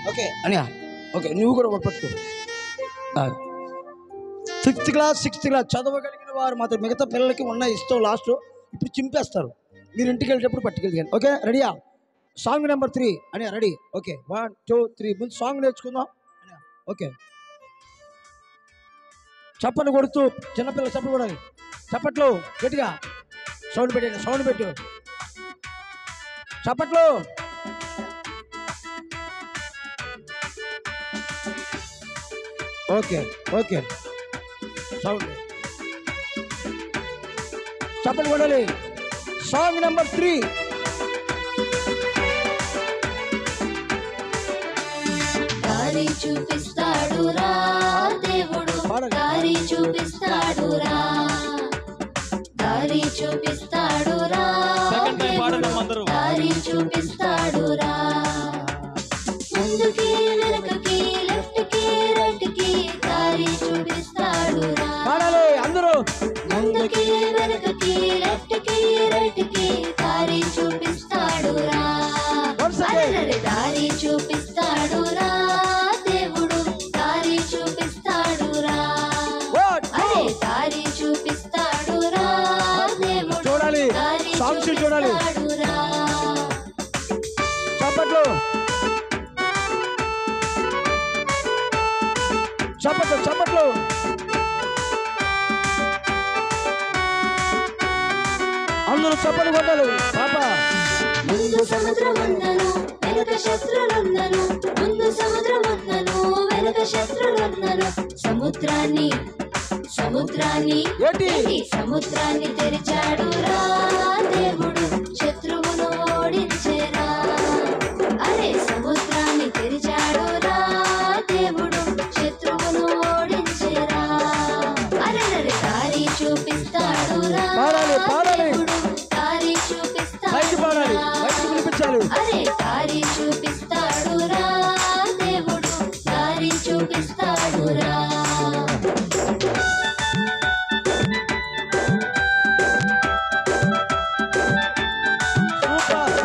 Okay అనియా okay నువ్వు కూడా ఒకటి పట్టుకో సిక్స్త్ క్లాస్ సిక్స్త్ క్లాస్ చదవగలిగిన వారు మాత్రం మిగతా పిల్లలకి ఉన్న ఇష్టం లాస్ట్ ఇప్పుడు చింపేస్తారు మీరు ఇంటికి వెళ్ళేటప్పుడు పట్టుకెళ్ళి ఓకే రెడీయా సాంగ్ నెంబర్ త్రీ అని ready okay one two three ముందు సాంగ్ నేర్చుకుందాం అనియా, ఓకే చప్పట్లు కొడుతూ చిన్నపిల్ల చప్పట్లు కొడాలి చప్పట్లు గట్టిగా సౌండ్ పెట్టండి సౌండ్ పెట్టు చప్పట్లు ఓకే ఓకే సౌండ్ చప్పట్లు కొడాలి సాంగ్ నెంబర్ త్రీ దారి చూపిస్తాడు రా దేవుడు పాడండి. దారి చూపిస్తాడు రా దారి చూపిస్తాడు రా Second time పాడదాం దేవుడు అందరూ. దారి చూపిస్తాడు రా ముందుకి వెనకకి లెఫ్ట్ కి రైట్ కి దారి చూపిస్తాడు రా పాడాలి అందరూ ముందుకి వెనకకి లెఫ్ట్ కి రైట్ కి దారి చూపిస్తాడు రా Once again. అరెరెరె దారి చూపిస్తాడు రా దేవుడు దారి చూపిస్తాడు రా One, two. అరే దారి చూపిస్తాడు రా దేవుడు చూడాలి దారి సాంగ్స్ చూడాలి చూపిస్తాడు రా చప్పట్లు చప్పట్లు చప్పట్లు అందరూ చప్పట్లు కొట్టాలి పాప ముందు సముద్రం ఉందను వెనక శత్రులుందను ముందు సముద్రం ఉందను వెనక శత్రులుందను సముద్రాన్ని సముద్రాన్ని ఏంటి? ఏంటి? సముద్రాన్ని తెరిచాడు రా దేవుడు శత్రువును ఓడించేరా అరే సముద్రాన్ని తెరిచాడు రా దేవుడు శత్రువును ఓడించేరా అరే దారి చూపిస్తాడు రా పాడాలి, పాడాలి. దేవుడు దారి బయట చూపిస్తాడు పాడాలి రా. బయట వినిపించాలి అరే దారి చూపిస్తాడు రా దేవుడు దారి చూపిస్తాడు రా సూపర్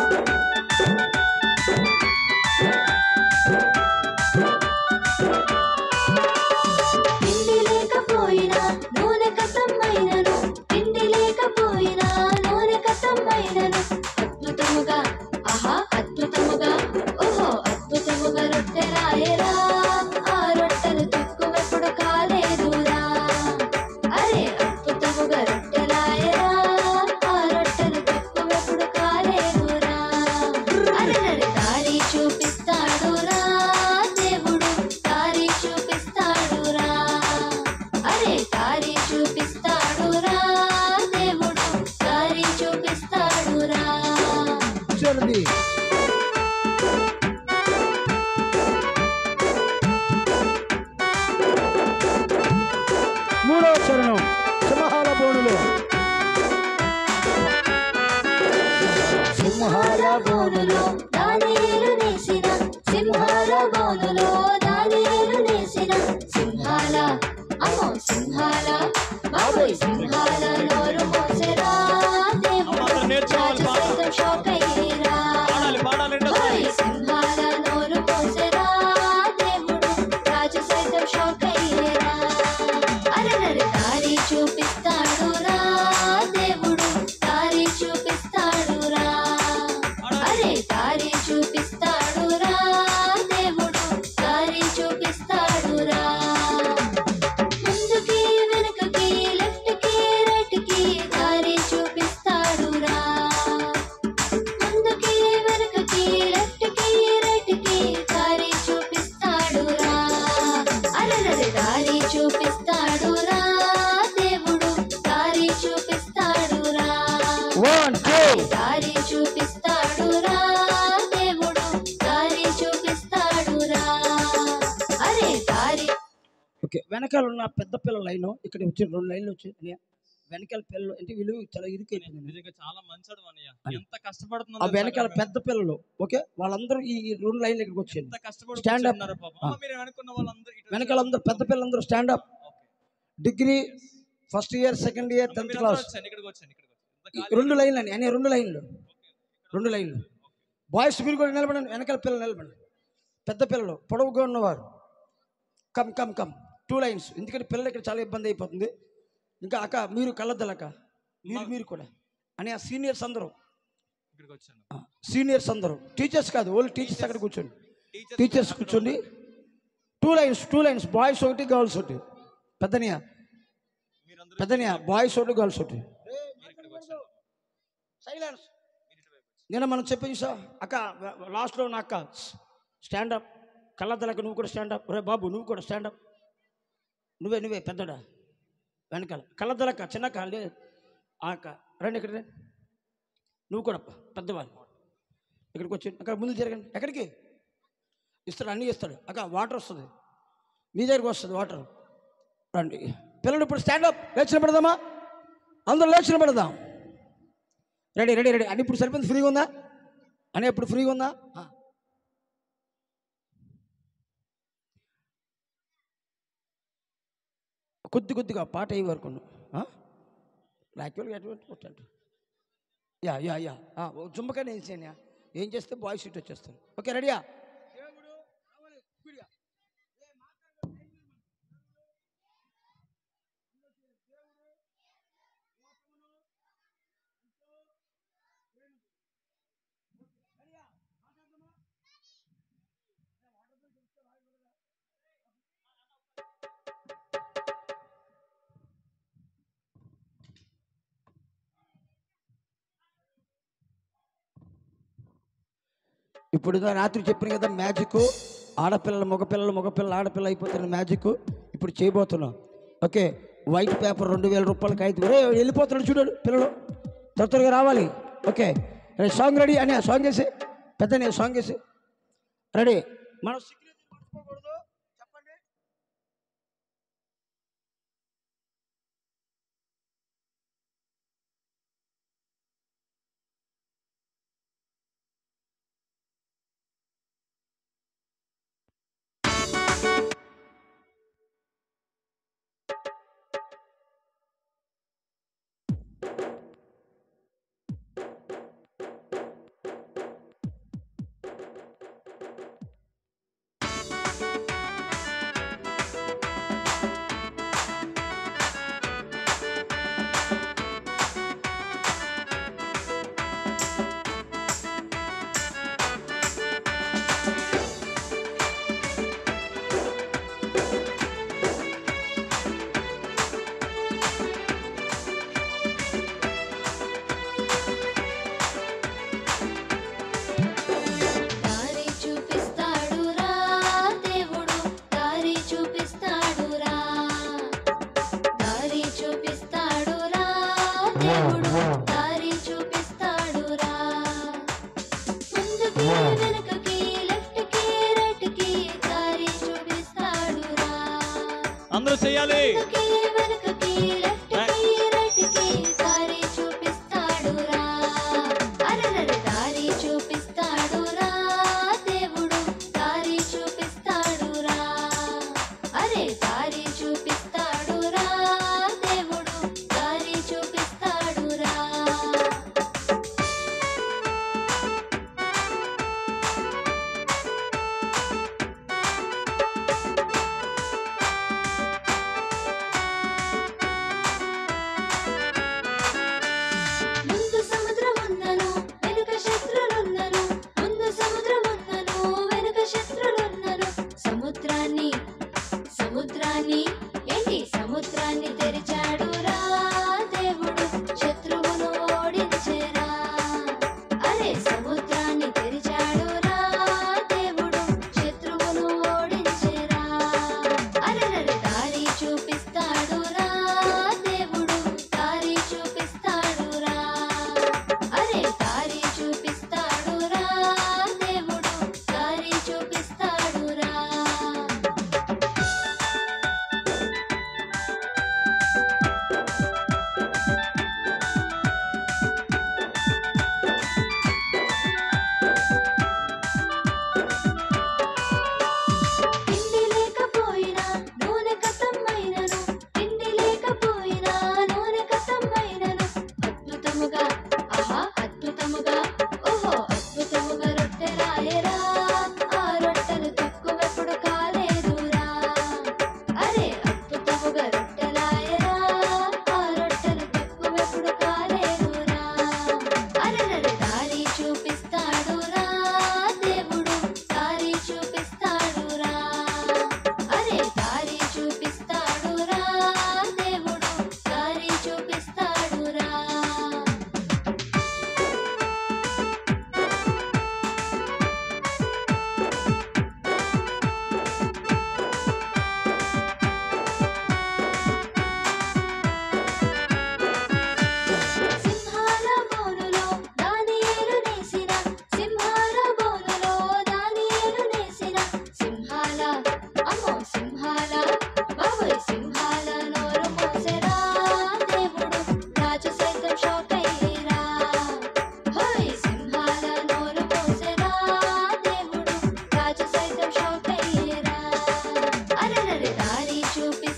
తిండి లేకపోయినా నూనె కథమైనను తిండి లేకపోయినా నూనె కథమైనను అద్భుతముగా ఆహా అద్భుతముగా ఓహో అద్భుతముగా రొట్టెలాయరా ఆ రొట్టెలు తక్కువెప్పుడు కాలేదురా అరే అద్భుతముగా రొట్టెలాయరా ఆ రొట్టెలు తక్కువెప్పుడు కాలేదురా అరే దారి చూపిస్తాడు రా దేవుడు దారి చూపిస్తాడు రా అరే దారి చూపిస్తాడు రా దేవుడు దారి చూపిస్తాడు రా చూడండి మూడవ చరణం సింహాల బోనులు సింహాల బోనులో దానియేలు నేసిన సింహాల బోనులో దానియేలు నేసిన సింహాల అమ్మో సింహాల బాబోయ్ సింహాల నోరు మోసెరా దేవుడు అందరూ నేర్చుకోవాలి రాజు పాట. సైతం షాక్ అయ్యేరా పాడాలి పాడాలి ఓయ్ సింహాల నోరు మోసెరా దేవుడు రాజు సైతం షాక్ అయ్యేరా అరెరెరె దారి చూపిస్తాడు రా దేవుడు దారి చూపిస్తాడు రా అరే దారి చూపిస్తాడు రా దేవుడు దారి చూపిస్తాడు రా ముందుకి వెనుకకి లెఫ్ట్ కి రైట్ కి దారి చూపిస్తాడు రా ముందుకి వెనుకకి లెఫ్ట్ కి రైట్ కి దారి చూపిస్తాడు రా అరెరెరె దారి చూపిస్తాడు రా దేవుడు దారి చూపిస్తాడు రా వన్ టూ దారి చూపిస్తాడు రా దేవుడు దారి చూపిస్తాడు రా అరే దారి ఓకే వెనకాల ఉన్న పెద్ద పిల్లల లైన్ ఇక్కడ వచ్చి రెండు లైన్లు వచ్చి అన్నయ్య. వెనకాల పిల్లలు అంటే వీళ్ళు చాలా ఇరుకైపోయింది నిజంగా చాలా మంచోడు అన్నయ్య అని. ఎంత కష్టపడుతుందో ఆ తెలుసా వెనకాల ఆమె? పెద్ద పిల్లలు ఓకే వాళ్ళందరూ ఈ ఈ రెండు లైన్లు ఇక్కడికి వచ్చారు ఎంత కష్టపడి Stand up. కూర్చున్నారు పాపం. ఆ. అమ్మ, మీరు వెనుకున్న వాళ్ళందరూ ఇటు వెనకాల అందరూ పెద్ద పిల్లలందరూ stand up okay. Degree first year second year అమ్మ, టెన్త్ మీరందరూ క్లాస్ వచ్చాను, ఇక్కడికి వచ్చాను, ఇక్కడికి వచ్చాను. ఇంత ఈ ఖాళీ- రెండు లైన్లు అని అనే రెండు లైన్లు రెండు లైన్లు బాయ్స్ మీరు కూడా నిలబడండి వెనకాల పిల్లలు నిలబడండి పెద్ద పిల్లలు పొడవుగా ఉన్నవారు come come come two lines ఎందుకంటే పిల్లలు ఇక్కడ చాలా ఇబ్బంది అయిపోతుంది ఇంకా అక్క మీరు కళ్ళద్దలక్క మీరు మీరు కూడా అని ఆ సీనియర్స్ అందరూ ఇక్కడికి వచ్చాను ఆ, సీనియర్స్ అందరూ టీచర్స్ కాదు ఓన్లీ టీచర్స్ అక్కడ కూర్చోండి టీచర్స్ కూర్చోండి two lines two lines boys ఒకటి గర్ల్స్ ఒకటి పెద్దనియా మీరందరూ పెద్దనియా బాయ్స్ ఒకటి గర్ల్స్ ఒకటి మీరు ఇక్కడికి వచ్చాను సైలెన్స్ మీరు ఇటువైపు వచ్చారు. నిన్న మనం చెప్పింది సార్ అక్క లాస్ట్లో ఉన్న అక్క స్టాండప్ కళ్ళద్దలక నువ్వు కూడా స్టాండప్ రే బాబు నువ్వు కూడా స్టాండప్ నువ్వే నువ్వే పెద్దడా వెనకాల కళ్ళద్దలక్క చిన్న అక్క లే ఆ అక్క రండి ఇక్కడ రండి నువ్వు కూడా పెద్దవాళ్ళు ఇక్కడికి వచ్చి అక్కడ ముందు జరగండి ఎక్కడికి ఇస్తాడు అన్నీ ఇస్తాడు అక్క వాటర్ వస్తుంది మీ దగ్గరికి వస్తుంది వాటర్ రండి పిల్లలు ఇప్పుడు స్టాండప్ లేచిన పెడదామా అందరూ లేచిన పెడదాం రెడీ రెడీ రెడీ అని ఇప్పుడు సరిపోయింది ఫ్రీగా ఉందా అని ఇప్పుడు ఫ్రీగా ఉందా ఆ. కొద్ది కొద్దిగా పాట అయ్యే వరకు యాక్చువల్గా ఎటువంటి కొట్టండి యా యా యా జుమ్మకాయ ఏం చేయను ఏం చేస్తే బాయ్ షీట్ వచ్చేస్తాను ఓకే రెడీయా ఇప్పుడు ఇదో రాత్రి చెప్పిన కదా మ్యాజిక్ ఆడపిల్లలు మగపిల్లలు మగపిల్లలు ఆడపిల్ల అయిపోతున్న మ్యాజిక్ ఇప్పుడు చేయబోతున్నాం ఓకే వైట్ పేపర్ రెండు వేల రూపాయలకి అయితే రే వెళ్ళిపోతున్నాడు చూడాడు పిల్లలు త్వర త్వరగా రావాలి ఓకే రే సాంగ్ రెడీ అని సాంగ్ వేసి పెద్ద సాంగ్ వేసి రెడీ మనం signature మర్చిపోకూడదు చెప్పండి దారి చూపిస్తాడు రా దేవుడు దారి చూపిస్తాడు రా దారి చూపిస్తాడు రా దేవుడు దారి చూపిస్తాడు రా ముందుకి వెనకకి లెఫ్ట్ కి రైట్ కి దారి చూపిస్తాడు రా అందరూ చెయ్యాలి ముందుకి వెనకకి లెఫ్ట్ కి రైట్ కి దారి చూపిస్తాడు రా అరెరెరె దారి చూపిస్తాడు రా దేవుడు దారి చూపిస్తాడు రా అరే దారి చూపిస్తాడు రా దేవుడు దారి చూపిస్తాడు రా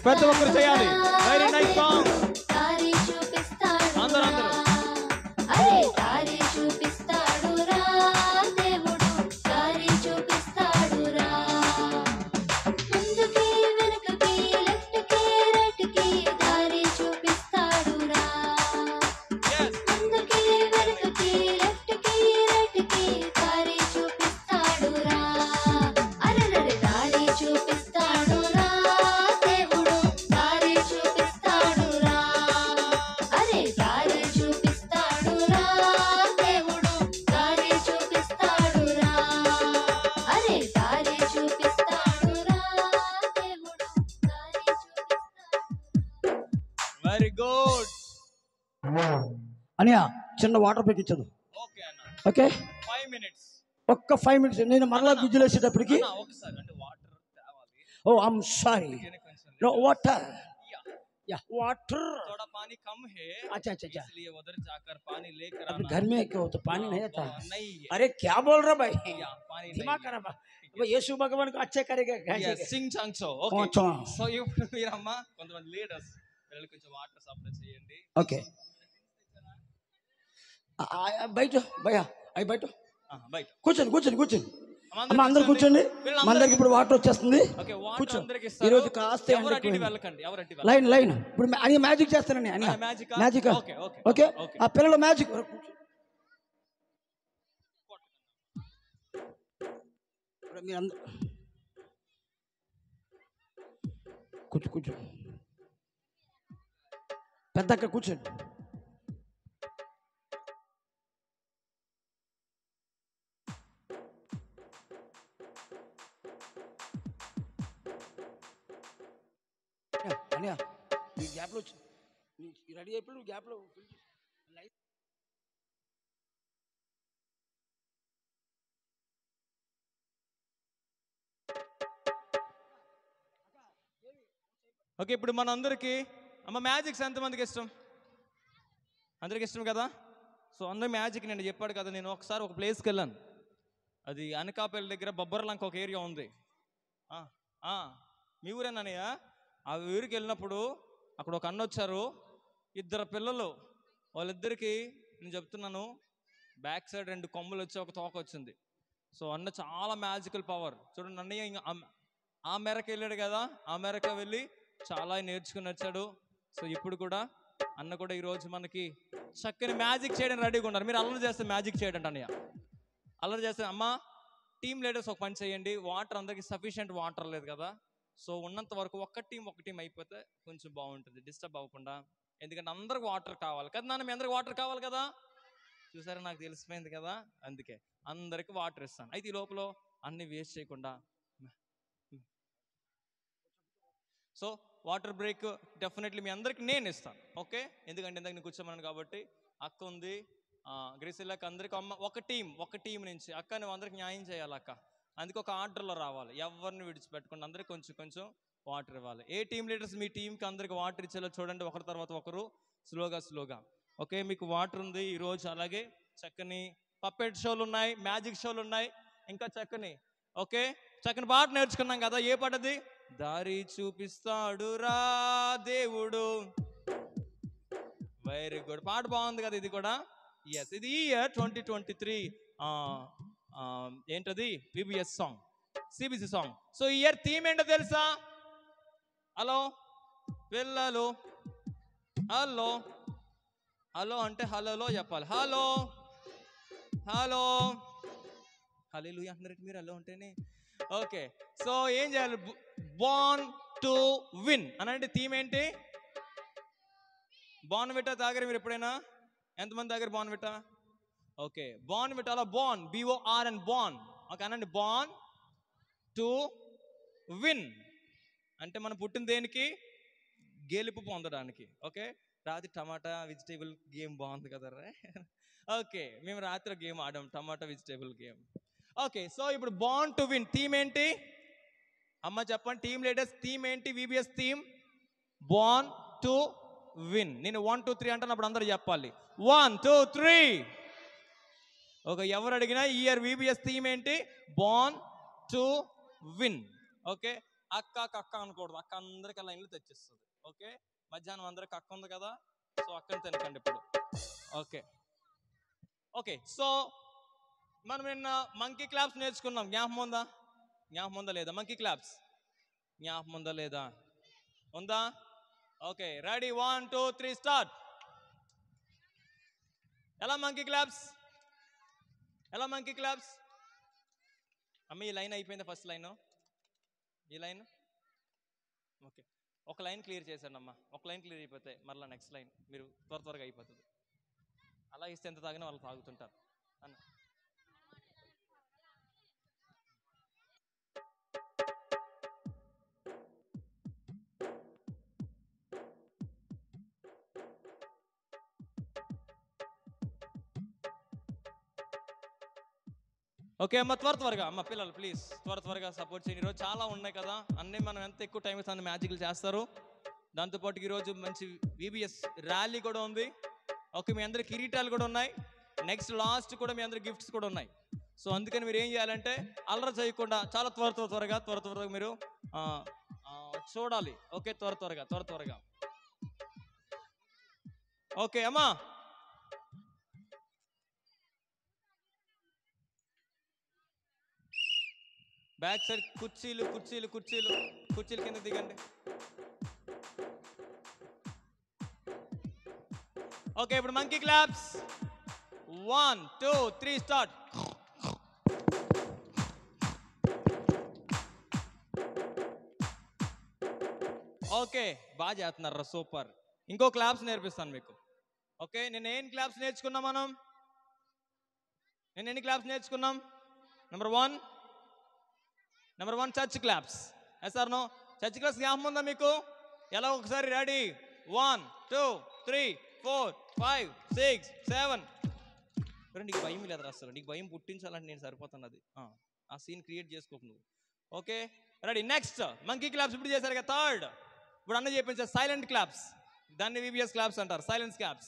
ప్రతి ఒక్కరు చేయాలి వెరీ నైస్ సాంగ్ దారి చూపిస్తాడు అందరూ, అందరూ. అరే దారి చూపిస్తాడు రా దేవుడు దారి చూపిస్తాడు రా ముందుకి వెనుకకి లెఫ్ట్ కి రైట్ కి దారి చూపిస్తాడు రా yes ముందుకి వెనుకకి లెఫ్ట్ కి రైట్ కి దారి చూపిస్తాడు రా అరెరెరె దారి చూపిస్తాడు రా దేవుడు దారి చూపిస్తాడు రా అరే దారి చూపిస్తాడు రా దేవుడు దారి చూపిస్తాడు రా అరే దారి చూపిస్తాడు రా దేవుడు దారి చూపిస్తాడు వెరీ గుడ్ అనియా చిన్న వాటర్ పెక్కించదు ఓకే అన్న ఓకే ఫైవ్ మినిట్స్ ఒక్క ఫైవ్ మినిట్స్ నేను మరలా గుజ్జులు వేసేటప్పటికి ఒకసారి అంటే వాటర్ తేవాలి ఓ ఐమ్ సారీ అందుకనే కొంచెం no water Yeah. Yeah water थोड़ा पानी कम है अच्छा अच्छा अच्छा इसलिए उधर जाकर पानी लेकर अभी आना घर में क्यों तो पानी नहीं आता हाँ, नहीं है अरे क्या बोल रहा भाई या, पानी दिमाग नहीं खराब है यीशु भगवान को अच्छे करेगा है సింగ్ చాంగ్ సో ఓకే కొంచెం. సో ఇప్పుడు మీరమ్మ కొంతమంది లీడర్స్ పిల్లలు కొంచెం వాటర్ సప్లై చేయండి ఓకే బయట భయ అవి బయట ఆ, బయట కూర్చోండి కూర్చోండి కూర్చోండి అమ్మ, అమ్మ అందరు కూర్చోండి వీళ్ళందరికీ- మన దగ్గర ఇప్పుడు వాటర్ వచ్చేస్తుంది ఓకే వాటర్ కూర్చో. అందరికి ఈరోజు కాస్త ఎవరు ఎండ అటు ఇటు ఎక్కువైంది. వెళ్ళకండి ఎవరు అటు లైన్ లైన్ ఇప్పుడు అని మ్యాజిక్ చేస్తానండి అని magic magic okay okay okay okay ఆ పిల్లల మ్యాజిక్ మీరు అందరూ కూర్చో కూర్చో పెద్దక్క కూర్చోండి అనియా నీ గ్యాప్లో వచ్చి రెడీ అయిపోయి నువ్వు గ్యాప్లో లైట్ ఓకే ఇప్పుడు మన అందరికి అమ్మ మ్యాజిక్స్ ఎంతమందికి ఇష్టం అందరికి ఇష్టం కదా సో అందరు మ్యాజిక్ నేను చెప్పాడు కదా నేను ఒకసారి ఒక ప్లేస్కి వెళ్ళాను అది అనకాపల్లి దగ్గర బొబ్బర్లంక ఒక ఏరియా ఉంది ఆ, ఆ, మీ ఊరేనన్నయ్య ఆ ఊరికి వెళ్ళినప్పుడు అక్కడ ఒక అన్న వచ్చారు ఇద్దరు పిల్లలు వాళ్ళిద్దరికి నేను చెప్తున్నాను బ్యాక్ సైడ్ రెండు కొమ్ములు వచ్చి ఒక తోక వచ్చింది సో అన్న చాలా మ్యాజికల్ పవర్ చూడండి అన్నయ్య ఇంకా ఆ- ఆ మేరకు వెళ్ళాడు కదా ఆ మేరకు వెళ్ళి చాలా నేర్చుకుని వచ్చాడు సో ఇప్పుడు కూడా అన్న కూడా ఈరోజు మనకి చక్కని మ్యాజిక్ చేయడం రెడీగా ఉన్నారు మీరు అల్లరి చేస్తే మ్యాజిక్ చేయడం అన్నయ్య అల్లరి చేస్తే అమ్మ టీమ్ లీడర్స్ ఒక పని చేయండి వాటర్ అందరికి సఫిషియెంట్ వాటర్ లేదు కదా సో ఉన్నంత వరకు ఒక్క టీం ఒక టీం అయిపోతే కొంచెం బాగుంటుంది డిస్టర్బ్ అవ్వకుండా ఎందుకంటే అందరికి వాటర్ కావాలి కదా నాన్న మీ అందరికి వాటర్ కావాలి కదా చూసారా నాకు తెలిసిపోయింది కదా అందుకే అందరికి వాటర్ ఇస్తాను అయితే ఈ లోపల అన్ని వేస్ట్ చేయకుండా సో వాటర్ బ్రేక్ డెఫినెట్లీ మీ అందరికి నేను ఇస్తాను ఓకే ఎందుకంటే ఇందాక నేను కూర్చోమన్నాను కాబట్టి అక్క ఉంది గ్రీసిల్లాకి అందరికి అమ్మ ఒక టీం ఒక టీం నుంచి అక్క నువ్వు అందరికి న్యాయం చేయాలి అక్క అందుకే ఒక ఆర్డర్లో రావాలి ఎవరిని విడిచిపెట్టకుండా అందరికి కొంచెం కొంచెం వాటర్ ఇవ్వాలి ఏ టీం లీడర్స్ మీ టీంకి అందరికి వాటర్ ఇచ్చేలా చూడండి ఒకరి తర్వాత ఒకరు స్లోగా స్లోగా ఓకే మీకు వాటర్ ఉంది ఈరోజు అలాగే చక్కని పప్పెట్ షోలు ఉన్నాయి మ్యాజిక్ షోలు ఉన్నాయి ఇంకా చక్కని ఓకే చక్కని పాట నేర్చుకున్నాం కదా ఏ పాట అది దారి చూపిస్తాడు రా దేవుడు వెరీ గుడ్ పాట బాగుంది కదా ఇది కూడా ఎస్ ఇది ఇయర్ ట్వంటీ ట్వంటీ త్రీ ఏంటది PBS song CBC song so ఈ ఇయర్ థీమ్ ఏంటో తెలుసా హలో పిల్లలు హలో హలో అంటే హలోలో చెప్పాలి హలో హలో హలో అంటున్నారు మీరు హలో అంటేనే ఓకే సో ఏం చేయాలి బాన్ టు విన్ అనంటే థీమ్ ఏంటి బాన్ విటా తాగారు మీరు ఎప్పుడైనా ఎంతమంది తాగారు బాన్ విటా ఓకే బాన్ విటాలో born BOR and born okay అనండి బాన్ టు విన్ అంటే మనం పుట్టిన దేనికి గెలుపు పొందడానికి ఓకే రాత్రి టమాటా వెజిటేబుల్ గేమ్ బాగుంది కదా ఓకే మేము రాత్రి గేమ్ ఆడాం tomato vegetable game okay so ఇప్పుడు బాన్ టు విన్ థీమ్ ఏంటి అమ్మ చెప్పండి టీమ్ లీడర్స్ థీమ్ ఏంటి VBS theme born to win నేను వన్ టూ త్రీ అంటున్నప్పుడు అందరూ చెప్పాలి వన్ టూ త్రీ ఒక ఎవరు అడిగినా ఈ ఇయర్ విబిఎస్ థీమ్ ఏంటి బాన్ టు విన్ ఓకే అక్క కక్క అనకూడదు అక్క అందరికి లైన్లు తెచ్చిస్తుంది ఓకే మధ్యాహ్నం అందరికి అక్క ఉంది కదా సో అక్కని తినకండి ఇప్పుడు ఓకే ఓకే సో మనం నిన్న మంకీ క్లాప్స్ నేర్చుకున్నాం జ్ఞాపకం ఉందా జ్ఞాపకం ఉందా లేదా మంకీ క్లాప్స్ జ్ఞాపకం ఉందా లేదా ఉందా okay ready one two three start ఎలా మంకీ క్లాప్స్ ఎలా మంకీ క్లాప్స్ అమ్మ ఈ లైన్ అయిపోయింది ఫస్ట్ లైన్ ఈ లైన్ ఓకే ఒక లైన్ క్లియర్ చేశాను అమ్మా ఒక లైన్ క్లియర్ అయిపోతే మరలా నెక్స్ట్ లైన్ మీరు త్వర త్వరగా అయిపోతుంది అలా ఇస్తే ఎంత తాగినా వాళ్ళు తాగుతుంటారు అన్న ఓకే అమ్మ త్వర త్వరగా అమ్మ పిల్లలు ప్లీజ్ త్వర త్వరగా సపోర్ట్ చేయండి ఈరోజు చాలా ఉన్నాయి కదా అన్నీ మనం ఎంత ఎక్కువ టైం ఇస్తే అంత మ్యాజిక్లు చేస్తారు దాంతోపాటు ఈరోజు మంచి విబిఎస్ ర్యాలీ కూడా ఉంది ఓకే మీ అందరి కిరీటాలు కూడా ఉన్నాయి నెక్స్ట్ లాస్ట్ కూడా మీ అందరి గిఫ్ట్స్ కూడా ఉన్నాయి సో అందుకని మీరు ఏం చేయాలంటే అల్లరి చేయకుండా చాలా త్వర త్వర త్వరగా త్వర త్వరగా మీరు ఆ, ఆ, చూడాలి ఓకే త్వర త్వరగా త్వర త్వరగా ఓకే అమ్మా బ్యాక్ సైడ్ కుర్చీలు కుర్చీలు కుర్చీలు కుర్చీలు కింద దిగండి ఓకే ఇప్పుడు monkey claps one two three start okay బాగా చేస్తున్నారు సూపర్ ఇంకో క్లాప్స్ నేర్పిస్తాను మీకు ఓకే నేను ఏం క్లాప్స్ నేర్చుకున్నాం మనం నేను ఎన్ని క్లాప్స్ నేర్చుకున్నాం number one number one church claps yes sir no church claps జ్ఞాపకం ఉందా మీకు ఎలా ఒకసారి ready one two three four five six seven నీకు భయం లేదు అసలు నీకు భయం పుట్టించాలంటే నేను సరిపోతున్నది ఆ, ఆ సీన్ క్రియేట్ చేసుకోకు నువ్వు okay ready next monkey claps ఇప్పుడు చేశారు కదా థర్డ్ ఇప్పుడు అన్న చెప్పించారు సైలెంట్ క్లాప్స్ దాన్ని విబిఎస్ క్లాప్స్ అంటారు silence claps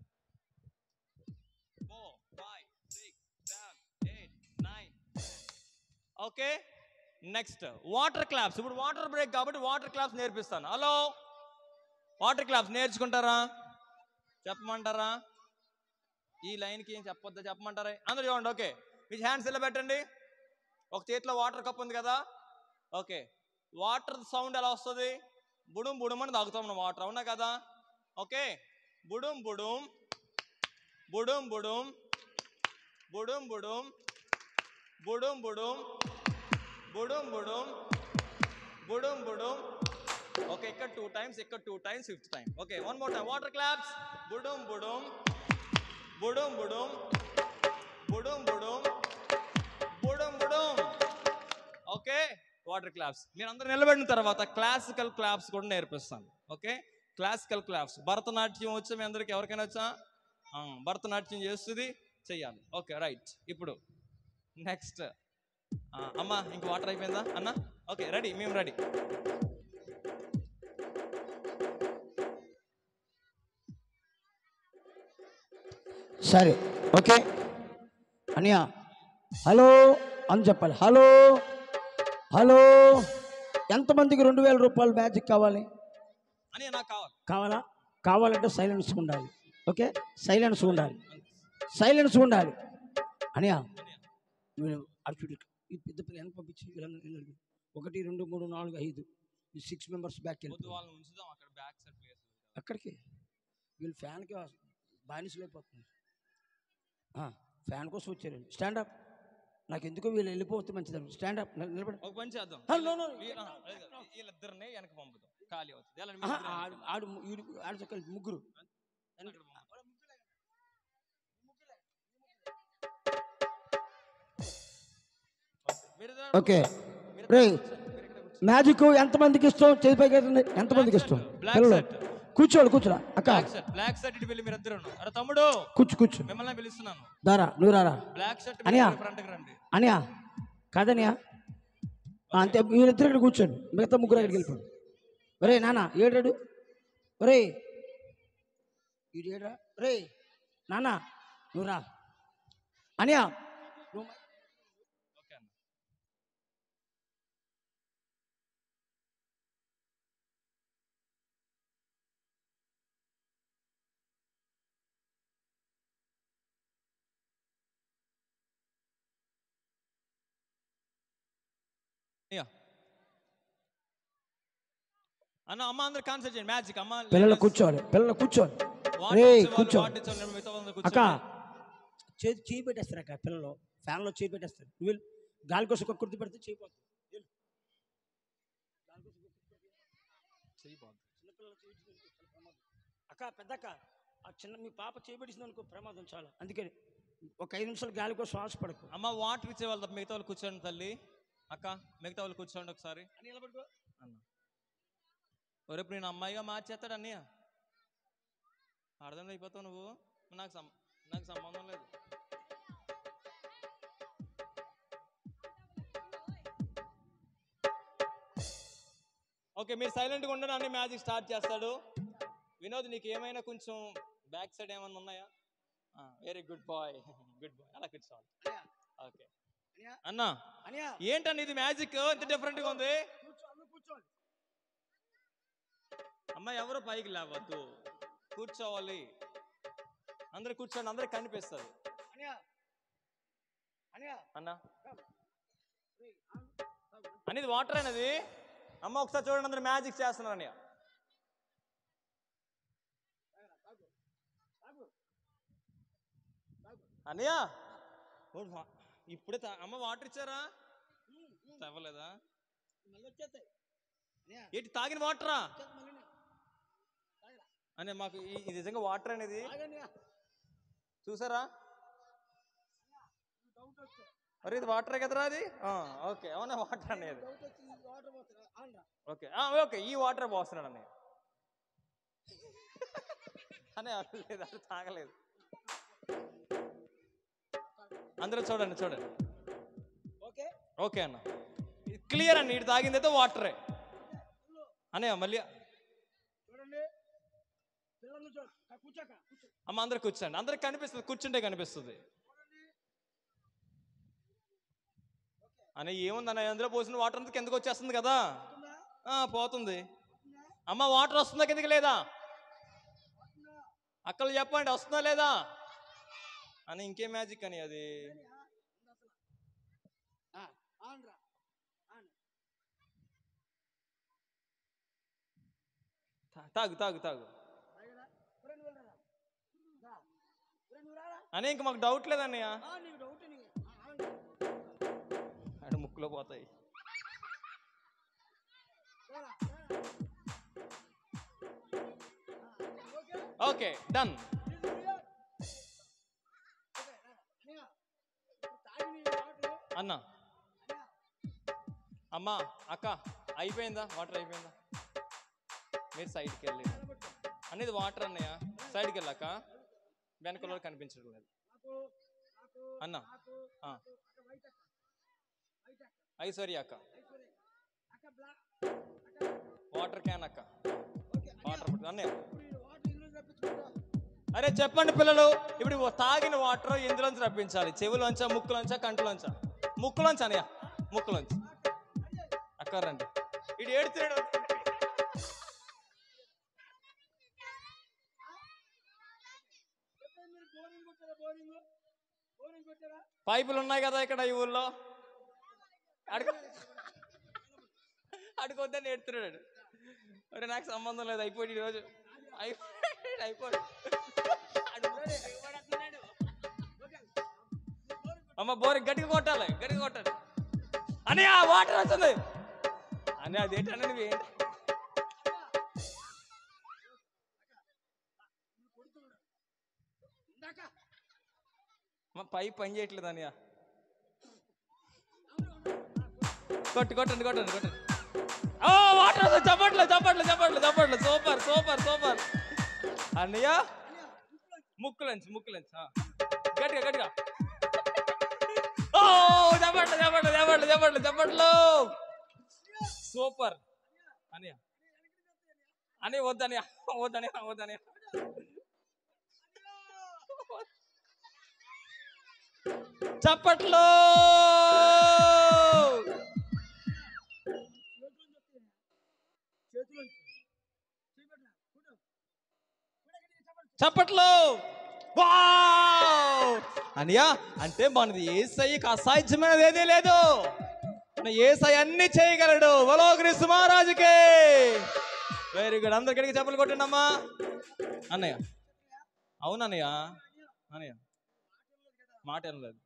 four five six seven eight nine okay next water claps ఇప్పుడు వాటర్ బ్రేక్ కాబట్టి వాటర్ క్లాప్స్ నేర్పిస్తాను హలో వాటర్ క్లాప్స్ నేర్చుకుంటారా చెప్పమంటారా ఈ లైన్కి ఏం చెప్పొద్దా చెప్పమంటారా అందరూ చూడండి ఓకే మీ హ్యాండ్స్ ఇలా పెట్టండి ఒక చేతిలో వాటర్ కప్ ఉంది కదా ఓకే వాటర్ సౌండ్ ఎలా వస్తుంది బుడుం బుడుం అని తాగుతాం మనం వాటర్ అవునా కదా ఓకే బుడుం బుడుం బుడుం బుడుం బుడుం బుడుం బుడుం బుడుం బుడుం బుడుం బుడుం బుడుం ఓకే ఇక్కడ టూ టైమ్స్ ఇక్కడ two times fifth time okay one more time water claps బుడుం బుడుం బుడుం బుడుం బుడుం బుడుం బుడుం బుడుం ఓకే వాటర్ క్లాప్స్ మీరు అందరూ నిలబడిన తర్వాత క్లాసికల్ క్లాప్స్ కూడా నేర్పిస్తాను ఓకే క్లాసికల్ క్లాప్స్ భరతనాట్యం వచ్చా మీ అందరికి ఎవరికైనా వచ్చా ఆ, భరతనాట్యం చేస్తుంది చెయ్యాలి ఓకే రైట్ ఇప్పుడు నెక్స్ట్ అమ్మ ఇంక వాటర్ అయిపోయిందా అన్న ఓకే రెడీ మేము రెడీ సరే ఓకే అనియా హలో అని చెప్పాలి హలో హలో ఎంతమందికి రెండు వేల రూపాయలు మ్యాజిక్ కావాలి అని నాకు కావాలి కావాలా కావాలంటే సైలెన్స్ ఉండాలి ఓకే సైలెన్స్ ఉండాలి సైలెన్స్ ఉండాలి అనియా మీరు అటు చూడు. ఈ పెద్ద పిల్ల వెనక పంపించి వీళ్ళని వీళ్ళని. ఒకటి రెండు మూడు నాలుగు ఐదు ఈ సిక్స్ మెంబర్స్ బ్యాక్ వద్దు వెళ్ళి వాళ్ళని ఉంచుదాం అక్కడ బ్యాక్ సైడ్ ప్లేస్ అక్కడికి వీళ్ళు ఫ్యాన్కి బానిసలు అయిపోతున్నారు ఆ, ఫ్యాన్ కోసం వచ్చారండి స్టాండప్ నాకు ఎందుకో వీళ్ళు వెళ్ళిపోతే మంచిది స్టాండప్ నిలబడి ఒక పని చేద్దాం ఆ, no, no. వీ- ఆ, లేదు కాదు. వీళ్ళిద్దరిని వెనక పంపుదాం ఖాళీ అవుతుంది ఎలా ఆహా, ఆడు ఆడు ము- ఈడు ఆడు చక్కగా ముగ్గురు ఓకే రే మ్యాజిక్ ఎంతమందికి ఇష్టం చేతి పైకి ఎత్తండి. ఎంతమందికి ఇష్టం Black పిల్లలు set. కూర్చోవాలి కూర్చోరా అక్క బ్లాక్ షర్ట్ బ్లాక్ షర్ట్ ఇటు వెళ్ళి మీరు ఇద్దరు అరే తమ్ముడు కూర్చో కూర్చో మిమ్మల్ని పిలుస్తున్నాను దారా నువ్వు రారా బ్లాక్ షర్ట్ అనియా. ఫ్రంట్కి రండి అనియా కాదనియా ఆ, అంతే మీరిద్దరు ఇక్కడ కూర్చోండి మిగతా ముగ్గురు అక్కడికి వెళ్ళిపోండి ఒరే నాన్న ఏడాడు ఒరే ఈడు ఏడ్రా ఒరే నాన్న నువ్వు రా అనియా నువ్వు ఓకే అన్న అయ్యా అన్న అమ్మ అందరు కాన్సెప్ట్ చేయండి మ్యాజిక్ అమ్మ పిల్లలు కూర్చోవాలి పిల్లలు కూర్చోవాలి వాటర్ రేయ్, ఇచ్చేవాళ్ళు కూర్చో. వాటర్ ఇచ్చేవాళ్ళు నేను మిగతా వాళ్ళని అక్క కూర్చోండి. చేతి చేయి పెట్టేస్తారు అక్క పిల్లలు ఫ్యాన్లో చేయి పెట్టేస్తారు నువ్వు వెళ్ళు. గాలి కోసం ఒక కుర్తి పెడితే చేయి పోతుంది వెళ్ళు. గాలి కోసం ఒక కుర్తి పెడితే చిన్నపిల్లలు చేయి పెట్టింది అనుకో, చాలా ప్రమాదం. అక్క పెద్దక్క ఆ చిన్న మీ పాప చేయి పెట్టింది అనుకో ప్రమాదం చాలా అందుకని ఒక ఐదు నిమిషాలు గాలి కోసం శ్వాస పడకు అమ్మ వాటర్ ఇచ్చే వాళ్ళు తప్ప మిగతా వాళ్ళు కూర్చోండి తల్లి అక్క మిగతా వాళ్ళు కూర్చోండి ఒకసారి అని నిలబడుకో అన్న రేపు నేను అమ్మాయిగా మార్చేస్తాడు అన్నయ్య అర్థం అయిపోతావు నువ్వు నాకు సం నాకు సంబంధం లేదు ఓకే మీరు సైలెంట్గా ఉండండి అన్ని మ్యాజిక్ స్టార్ట్ చేస్తాడు వినోద్ నీకు ఏమైనా కొంచెం బ్యాక్ సైడ్ ఏమైనా ఉన్నాయా very good boy good boy అలా కూర్చోవాలి ఓకే అన్న అనియా ఏంటండి ఇది మ్యాజిక్ ఇంత డిఫరెంట్గా ఉంది కూర్చో అందరూ కూర్చోవాలి అమ్మ ఎవరు పైకి లేవద్దు కూర్చోవాలి అందరు కూర్చోండి అందరికి కనిపిస్తుంది అనియా అనియా అన్న అనేది వాటర్ అనేది అమ్మ ఒకసారి చూడండి అందరు మ్యాజిక్ చేస్తున్నారు అన్నయ్య అన్నయ్య ఓ వా- ఇప్పుడే తా- అమ్మ వాటర్ ఇచ్చారా తవ్వలేదా మళ్ళీ వచ్చేస్తాయి అనియా ఏంటి తాగిన వాటరా వచ్చేస్తాయి మళ్ళీ అనే మాకు ఈ- ఇది నిజంగా వాటర్ అనేది ఆగనియా చూసారా డౌట్ వస్తే అరే ఇది వాటరే కదరా అది ఆ, ఓకే అవునా వాటర్ అనేది డౌట్ వచ్చి వాటర్ పోతారా ఆంధ్రా ఓకే ఆ, ఓకే ఈ వాటర్ పోస్తున్నాడు అన్నయ్య అనే లేదు అది తాగలేదు అందరూ చూడండి చూడండి ఓకే ఓకే అన్న క్లియర్ అన్న ఇటు తాగింది అయితే వాటరే అన్నయ్య మళ్ళీ చూడండి పిల్లలు చూడు కా- కూర్చోక కూర్చో అమ్మ అందరు కూర్చోండి అందరికి కనిపిస్తుంది కూర్చుంటే కనిపిస్తుంది అనే ఏముంది అన్న అందులో పోసిన వాటర్ అంతా కిందకు వచ్చేస్తుంది కదా ఆ, పోతుంది అమ్మ వాటర్ వస్తుందా కిందకి లేదా అక్కలు చెప్పండి వస్తుందా లేదా అని ఇంకేం మ్యాజిక్ అని అది ఆ, ఆంధ్రా ఆంధ్రా తా- తాగు తాగు తాగు తాగరా? ఒరే నువ్వు వెళ్ళరా. రా. ఒరే నువ్వు రారా. అని ఇంక మాకు డౌట్ లేదన్నయ్య ఆ, నీకు డౌట్ నీకు. ఆ, ఆంధ్రా. అంటే ముక్కులో పోతాయి రారా, రారా. ఆ, okay okay done This is clear? Okay, రారా. అన్నయ్య, ఇప్పుడు తాగిన ఈ వాటర్ అన్న అన్నయ్య, అమ్మా అక్క అయిపోయిందా వాటర్ అయిపోయిందా మీరు సైడ్కి వెళ్ళి నిలబెట్టు. అనేది వాటర్ అన్నయ్య సైడ్కి వెళ్ళాక వెనకలో కనిపించడం లేదు నాకు నాకు అన్న నాకు ఆ, అక్క వైట్ అక్క వైట్ అక్క ఐశ్వర్య అక్క ఐశ్వర్య అక్క బ్లాక్ అక్క వాటర్ క్యాన్ అక్క ఓకే వాటర్ బాటిల్ అన్నయ్య ఇప్పుడు ఈ వాటర్ ఇందులో తప్పించుకుంటా అరే చెప్పండి పిల్లలు ఇప్పుడు తాగిన వాటర్ ఎందులోంచి రప్పించాలి చెవులోంచా ముక్కులోంచా కంట్లోంచా ముక్కులోంచి అనయ్య ముక్కులోంచి అక్క రండి ఇటు ఏడుతున్నాడు ఎప్పుడు మీరు బోరింగ్ కొట్టారా బోరింగ్ బోరింగ్ కొట్టారా పైపులు ఉన్నాయి కదా ఇక్కడ ఈ ఊళ్ళో అడుగు అడుగుద్దని ఏడుతున్నాడు అరే నాకు సంబంధం లేదు అయిపోయి ఈరోజు అయిపోయి అయిపోయి అమ్మ బోరి గట్టిగా కొట్టాలి గట్టిగా కొట్టాలి అని ఆ వాటర్ వస్తుంది అని అదేంటన్నా నువ్వు ఏంటి ఇందాక అమ్మ పైప్ పని చేయట్లేదు అనియా కొట్టు కొట్టండి కొట్టండి కొట్టండి ఓ వాటర్ వస్తుంది చప్పట్లు చప్పట్లు చప్పట్లు చప్పట్లు సూపర్ సూపర్ సూపర్ అన్నయ్య ముక్కులంచి ముక్కులంచి ఆ. గట్టిగా గట్టిగా ఓ చప్పట్లు చప్పట్లు చప్పట్లు చప్పట్లు చప్పట్లు సూపర్ అనియా అని వద్దనియా వద్దనియా వద్దనియా చప్పట్లు చేతిలో చేపెట్టరా ఫోటో చప్పట్లు వావ్! అనియా అంటే మనది ఏ సైకి అసాధ్యమైనది ఏదీ లేదు మన ఏసై అన్ని చేయగలడు బలో క్రీస్తు మహారాజుకే వెరీ గుడ్ అందరు గడికి చెప్పలు కొట్టండి అమ్మా అన్నయ్య అవునన్నయ్య అన్నయ్య మాట లేదు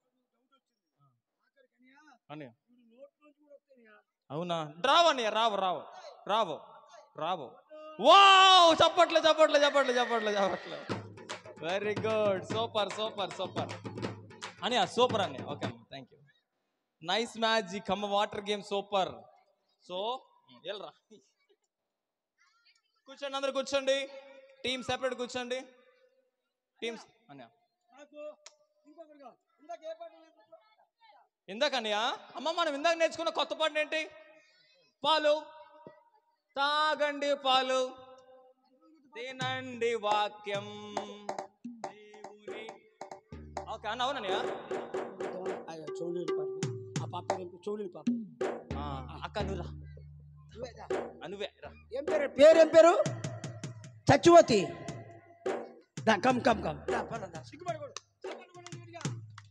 అన్నయ్య అవునా రావు అన్నయ్య రావు రావు రావు రావు వావ్ చప్పట్లు చప్పట్లు చప్పట్లు చప్పట్లు చప్పట్లు very good super super super అన్నయ్య సూపర్ అన్నయ్య ఓకే అమ్మ థ్యాంక్ యూ నైస్ మ్యాజిక్ అమ్మ వాటర్ గేమ్ సూపర్ సో వెళ్ళరా కూర్చోండి అందరు కూర్చోండి టీమ్ సెపరేట్ కూర్చోండి టీమ్స్ అన్నయ్య నాకు ఇంకొకరుగా ఇందాక ఏ పాట లేదు? ఇందాక అన్నయ్య అమ్మ మనం ఇందాక నేర్చుకున్న కొత్త పాట ఏంటి పాలు తాగండి పాలు తినండి వాక్యం దేవుని ఓకే అన్న అవునన్నయ్య అయ్యో, చౌలీలు పాట ఆ పాప పేరు ఏం పేరు? చౌలీలు పాప ఆ, అక్క నువ్వురా నువ్వేదా? అనువే రా ఏం పేరు పేరు ఏం పేరు చచ్చువతి దా కమ్ కమ్ కమ్ దా, పద, దా. సిగ్గుపడకూడదు. చప్పట్లు కొట్టండి గట్టిగా.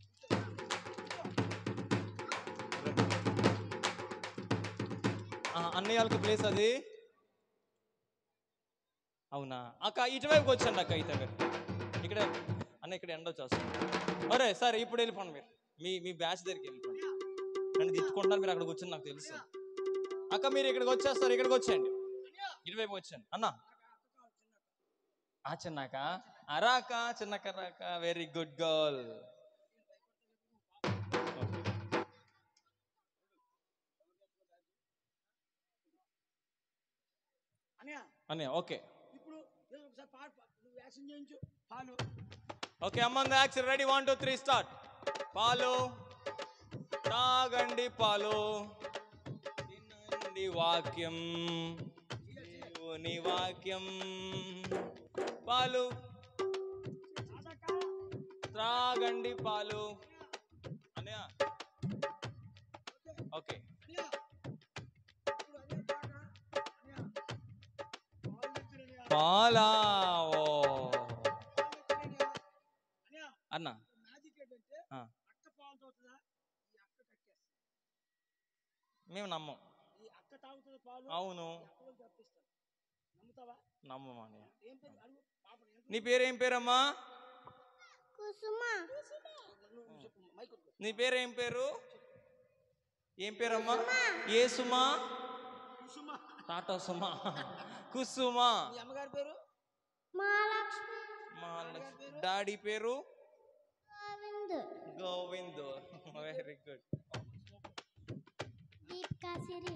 ఆ, అన్నయ్య వాళ్ళకి ప్లేస్ అది అవునా అక్క ఇటువైపుకి వచ్చండి అక్క ఇత మీరు ఇక్కడ అన్న ఇక్కడ ఎండ వచ్చేస్తుంది అరే సరే ఇప్పుడు వెళ్ళిపోండి మీరు మీ మీ బ్యాచ్ దగ్గరికి వెళ్ళిపోండి నన్ను తిట్టుకుంటారు మీరు అక్కడ కూర్చొని నాకు తెలుసు అక్క మీరు ఇక్కడికి వచ్చేస్తారు ఇక్కడికి వచ్చేయండి ఇటువైపు వచ్చాను అన్న ఆ చిన్నాక అరాక చిన్నక్క రాక వెరీ గుడ్ గర్ల్ అన్నయ్య అన్నయ్య ఓకే ఇప్పుడు నేను ఒకసారి పాట పా- నువ్వు యాక్షన్ చేయించు పాలు ఓకే అమ్మంది action ready one two three start పాలు తాగండి పాలు తినండి వాక్యం దేవుని వాక్యం పాలు త్రాగండి పాలు అన్నయ్య ఓకే అన్నయ్య ఇప్పుడు అదే పాట అన్నయ్య పాలు తెచ్చిరు అన్నయ్య. పాలా ఓ పాలు తెచ్చిరు అన్నయ్య. అన్నయ్య అన్న మ్యాజిక్ ఏంటంటే ఆ. అక్క పాలు తాగుతుందా ఈ అక్క కట్టేస్తుంది మేము నమ్మం ఈ అక్క తాగుతుంది పాలు అవును ఈ అక్కలో తప్పిస్తాను నమ్ముతావా నమ్మం అన్నయ్య ఏం పేరు అడుగు పాపని ఏం నీ పేరేం పేరమ్మా కుసుమ నువ్వు చెప్పు మైక్ కొట్టుకో. నీ పేరు ఏం పేరు ఏం పేరమ్మా ఏ సుమా కుసుమ టాటా సుమా కుసుమా మీ అమ్మగారి పేరు మహాలక్ష్మి మా డాడీ పేరు Govind Govind very good Deepika Siri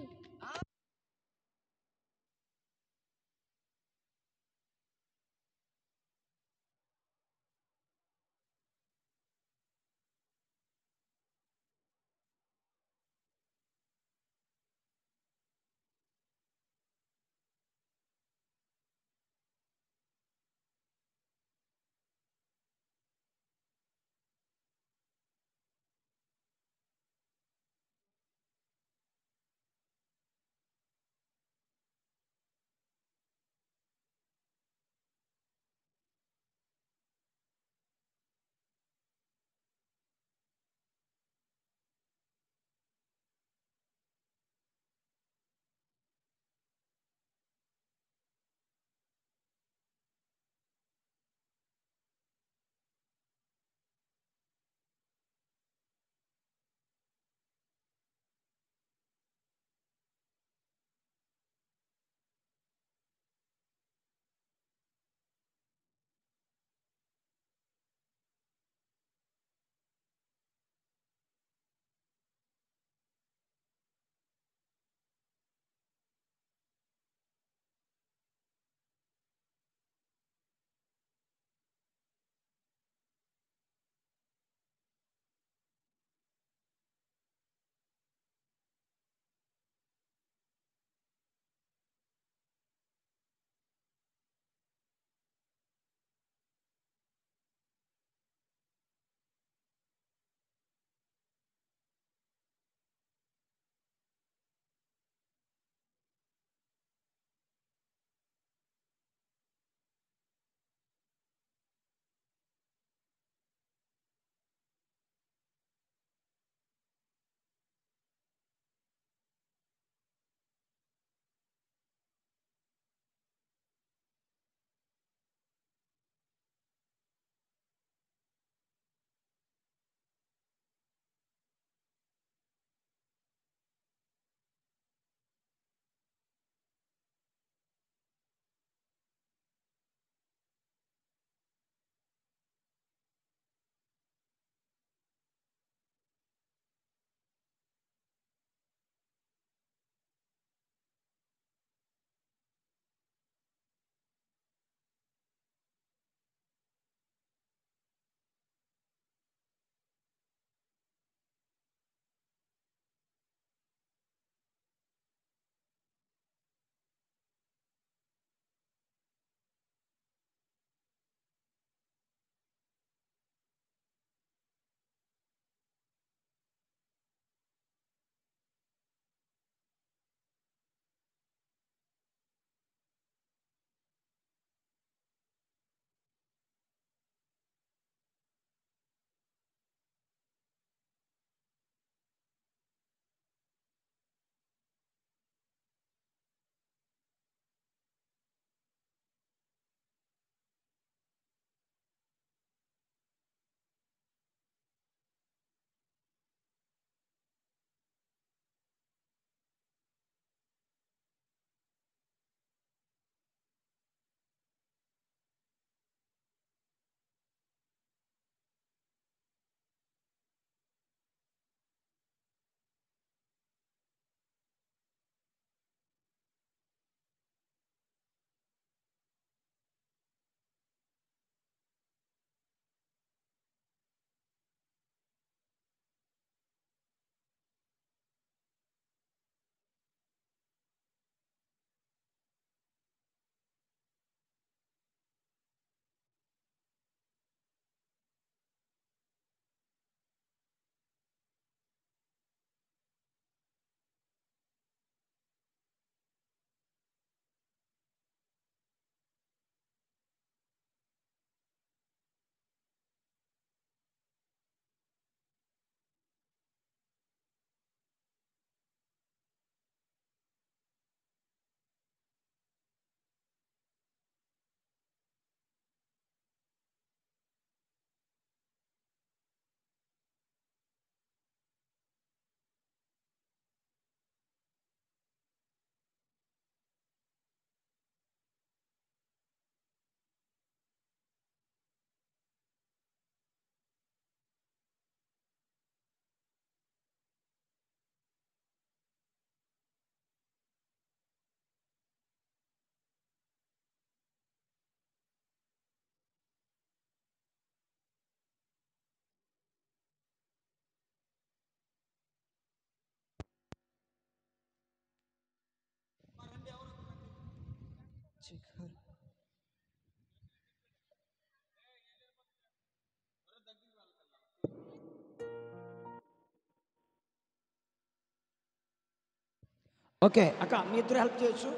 okay అక్క మీ ఇద్దరు హెల్ప్ చేయొచ్చు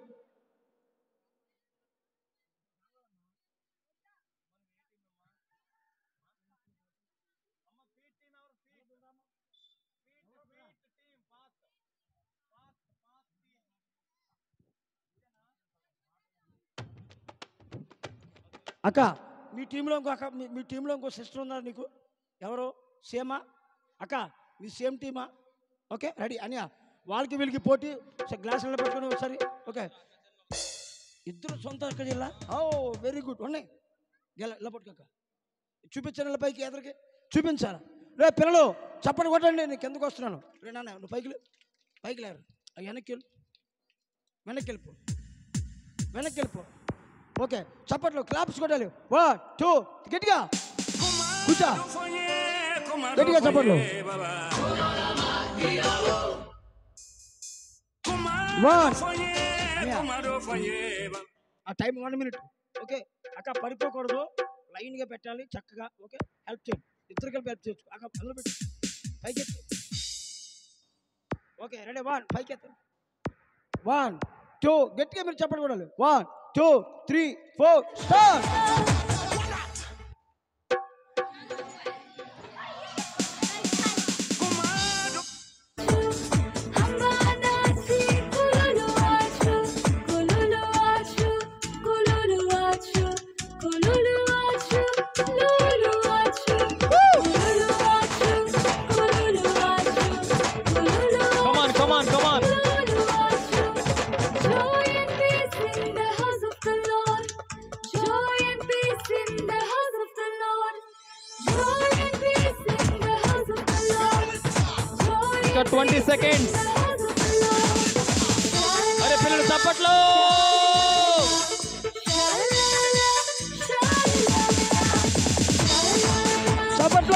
అక్క మీ టీంలో ఇంకో అక్క మీ- మీ టీంలో ఇంకో సిస్టర్ ఉన్నారు నీకు ఎవరు సేమా అక్క మీ సేమ్ టీమా ఓకే రెడీ అనియా వాళ్ళకి వీళ్ళకి పోటీ స- గ్లాసులలో పెట్టుకొని ఒకసారి ఓకే ఇద్దరు సొంత అక్క జిల్లా ఓ వెరీ గుడ్ ఉన్నాయి గెల ఇలా పట్టుకోక చూపించాను ఇలా పైకి ఎదరికి చూపించాలి రే పిల్లలు చప్పటి కొట్టండి నేను కిందకు వస్తున్నాను రే నాన్న నువ్వు పైకి లే. పైకి లేరు ఆ వెనక్కి వెళ్ళు వెనక్కి వెళ్ళిపో వెనక్కి వెళ్ళిపో ఓకే చప్పట్లు క్లాప్స్ కొట్టాలి వన్ టూ గట్టిగా కూర్చో గట్టిగా చప్పట్లు వన్ ఆ టైం వన్ మినిట్ ఓకే అక్క పడిపోకూడదు లైన్గా పెట్టాలి చక్కగా ఓకే హెల్ప్ చేయండి ఇద్దరు కలిపి హెల్ప్ చేయొచ్చు అక్క పనులు పెట్టి పైకి ఎత్తు ఓకే రెడీ వన్ పైకి ఎత్తు వన్ టూ గట్టిగా మీరు చెప్పండి కూడా one two three four start Hambanasi kululu achu, kululu achu, kululu achu, kululu achu, lulu achu, kululu achu, kululu achu, kululu come on come on come on kululu achu. Joy and peace in the house of the Lord. Joy and peace in the house of the Lord. Joy and peace in the house of the Lord. Joy ఇంకా and twenty peace seconds in the house of the Lord. అరే పిల్లలు చప్పట్లు చప్పట్లు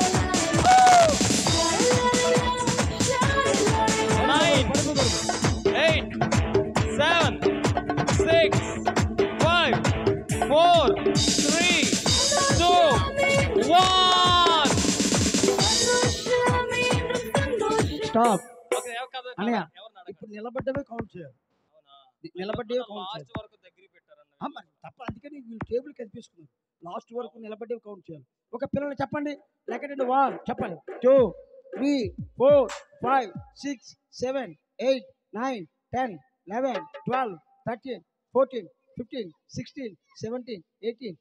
nine eight seven six five four three two one stop okay ఎవరు అన్నయ్య ఎవరు ఇప్పుడు నిలబడ్డవే count చేయాలి నిలబడ్డవే కౌంట్ చేయాలి లాస్ట్ వరకు దగ్గర పెట్టారన్న ఆ, మరి తప్ప అందుకని వీళ్ళు టేబుల్ కనిపిస్తున్నారు లాస్ట్ వరకు నిలబడ్డే కౌంట్ చేయాలి ఒక పిల్లలు చెప్పండి లెక్కడండి వన్ చెప్పండి two three four five six seven eight nine ten eleven twelve thirteen fourteen fifteen sixteen seventeen eighteen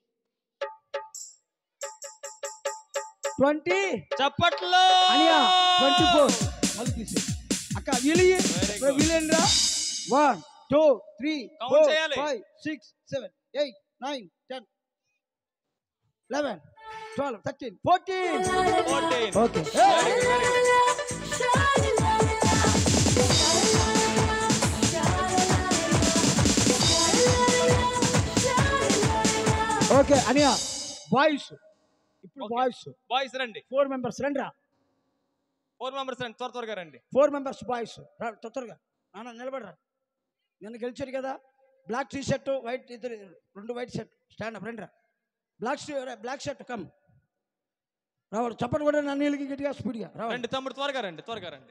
twenty చప్పట్లు అనియా ట్వంటీ ఫోర్ మళ్ళీ తీసి అక్క వీళ్ళు Very good. వీళ్ళేంద్రా one two three Count four చేయాలి. Five six seven eight nine ten eleven twelve thirteen fourteen fourteen okay very good very good okay అనియా boys ఇప్పుడు Okay. బాయ్స్ బాయ్స్ రండి ఫోర్ మెంబర్స్ రండి రా ఫోర్ మెంబర్స్ రండి త్వర త్వరగా రండి ఫోర్ మెంబర్స్ బాయ్స్ రా తొందరగా నాన్న నిలబడరా నిన్న గెలిచారు కదా బ్లాక్ టీ షర్ట్ వైట్ ఇద్దరు రెండు వైట్ షర్ట్ స్టాండ్ అప్ రండి రా బ్లాక్ బ్లాక్ షర్ట్ కమ్ రావాలి చప్పటి కూడా నన్ను నీళ్ళకి గట్టిగా స్పీడ్గా రావాలి రండి తమ్ముడు త్వరగా రండి త్వరగా రండి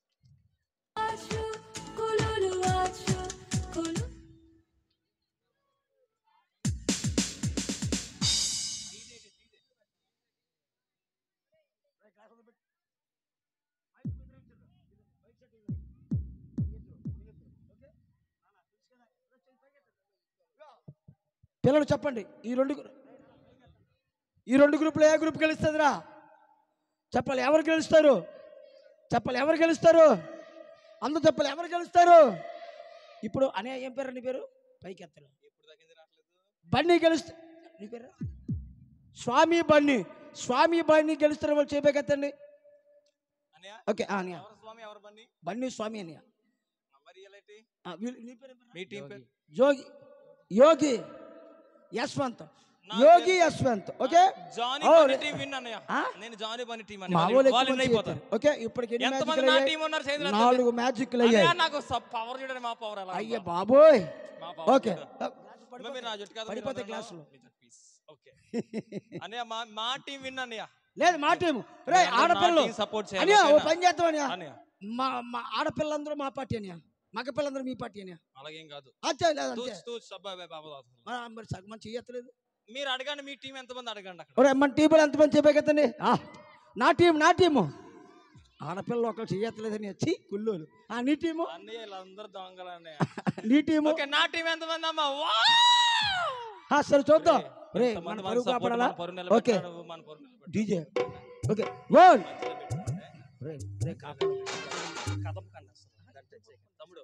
పిల్లలు చెప్పండి ఈ రెండు గ్రూ- ఈ రెండు గ్రూపులు ఏ గ్రూప్ గెలుస్తుందిరా చెప్పాలి ఎవరు గెలుస్తారు చెప్పాలి ఎవరు గెలుస్తారు అందరూ చెప్పాలి ఎవరు గెలుస్తారు ఇప్పుడు అనే ఏం పేరు నీ పేరు పైకి ఎత్తలు బన్నీ గెలుస్తా నీ పేరు స్వామి బన్నీ స్వామి బన్నీ గెలుస్తారు వాళ్ళు చేపకెత్తండి అన్నయ్య ఓకే ఆ, అన్నయ్య ఎవరు స్వామి ఎవరు బండి బన్నీ స్వామి అన్నయ్య మరి రియాలిటీ ఆ, వీళ్ళు- నీ పేరు ఏం పేరు? మీ టీం పేరు జోగి యోగి యశ్వంత్ నాకు యోగి తెలుసు. యశ్వంత్ ఓకే జానీ ఓ, బన్నీ రే- టీం విన్ అన్నయ్య ఆ? నేను జానీ బన్నీ టీం మా అన్నయ్య వాళ్ళు వాళ్ళు ఎక్కువ win మంది అయిపోతారు చేశారు. ఓకే ఇప్పటికి ఎన్ని ఎంతమంది మ్యాజిక్లు నా అయ్యాయి టీం ఉన్నారు చేతులు నాలుగు మ్యాజిక్లు అన్నయ్య, అయ్యాయి నాకు పవర్ చూడండి మా పవర్ ఎలా అయ్య ఉందో. బాబోయ్ మా power ఓకే చూడు. అమ్మ, మీరు నా జుట్టు కాదు, మీరు పడిపోతాయి అందరూ గ్లాసులు. మీ జుట్టు piece. ఓకే అన్నయ్య మా మా టీం విన్ అన్నయ్య లేదు మా టీం రే మీరందరూ నా ఆడపిల్లలు team support చేయాలి, అనియా ఓ ఓకేనా? పని చేద్దాం అనియా అన్నయ్య మా మా ఆడపిల్లందరూ మా పార్టీ అనియా మగ పిల్లందరూ మీ పార్టీ అనియా అలాగేం కాదు అంతే లేదు అంతే తూచ్ తూచ్ అబ్బాయి బాబు ఆ, మరి సగం మంది చెయ్యట్లేదు మీరు అడగండి మీ టీం ఎంతమంది అడగండి అక్కడ ఒరే మన టీంలో ఎంతమంది చెప్పే కదండి ఆ, నా టీం నా టీము ఆడపిల్లలు ఒకళ్ళు చెయ్యట్లేదని వచ్చి కుళ్ళోలు ఆ నీ టీము అన్నయ్య వీళ్ళందరూ దొంగలు అన్నయ్య నీ టీము ఓకే నా టీం ఎంతమంది అమ్మా వా! ఆ, సరే చూద్దాం రే, రే ఎంతమంది మన మన పరువు support, కాపాడాలా మన పరువు ఓకే నిలబెట్టాడు, మన పరువు నిలబెట్టాడు. డీజే ఓకే వన్ మధ్యలో పెట్టుకోండి. రే రే కాపాడు కదపకండి అసలు. దట్ టచ్ చేయకండి. తమ్ముడు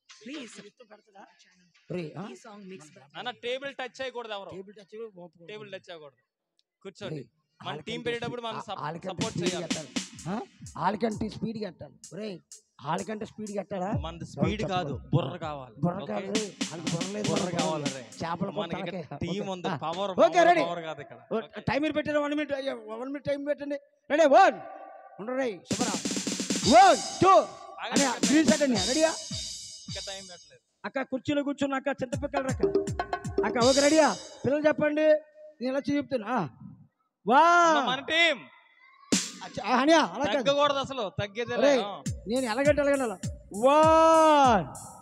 రే ఆ? అన్న టేబుల్ టచ్ చేయకూడదు ఎవరు టేబుల్ టచ్ ఓపుకో. టేబుల్ టచ్ చేయకూడదు కూర్చోండి రే, మన వాళ్ళకంటే టీం పెట్టేటప్పుడు మనం స్పీ- వాళ్ళకంటే సపోర్ట్ స్పీడ్ చేయాలి కట్టాలి. ఆ? వాళ్ళకంటే స్పీడ్ కట్టాలి ఒరే వాళ్ళకంటే స్పీడ్ కట్టాలా మన స్పీడ్ కాదు బుర్ర కావాలి బుర్ర ఓకే? కాదు రే. వాళ్ళకి బుర్ర లేదు బుర్ర మనకి కావాలి బుర్ర రే. లేదు. చేపల మనకి టీం ఉంది okay power okay, ready. Power కాదు ఇక్కడ ఓ, ఓకే. టైం మీరు పెట్టారు వన్ మినిట్ అయ్యో, వన్ మినిట్ టైం పెట్టండి రెడీ వన్ ఉండరు శుభరా వన్ టూ అని గ్రీన్ సెట్ అండి రెడీయా ఇంకా టైం పెట్టలేదు అక్క కుర్చీలో కూర్చున్న అక్క చింతపిక్కలు రక్క అక్క ఓకే రెడీయా పిల్లలు చెప్పండి నేను ఇలా చెప్తున్నా వా అమ్మ, మన టీం అచ్చ- ఆ, అనియా అలా కాదు తగ్గకూడదు అసలు తగ్గేదే రే లేదు. నేను ఎలాగంటే ఎలాగంటే one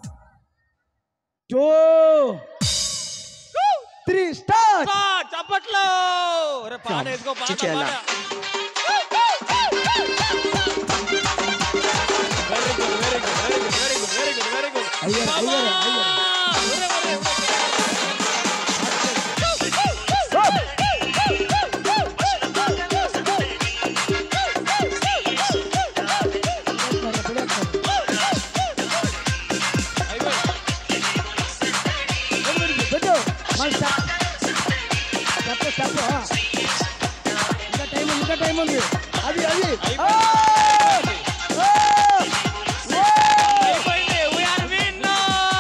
two three start start, చప్పట్లు రే పాట వేసుకో పాట చిచ్చేలా. Very good very good very good very good very good very good అయ్యారు, అయ్యారు, అయ్యారు. పెట్టు మళ్ళీ స్టాప్ స్టెప్ స్టెప్ ఇంకా టైం ఉంది ఇంకా టైం ఉంది అది అది ఆ! ఆ! ఆ! అయిపోయింది we are winner!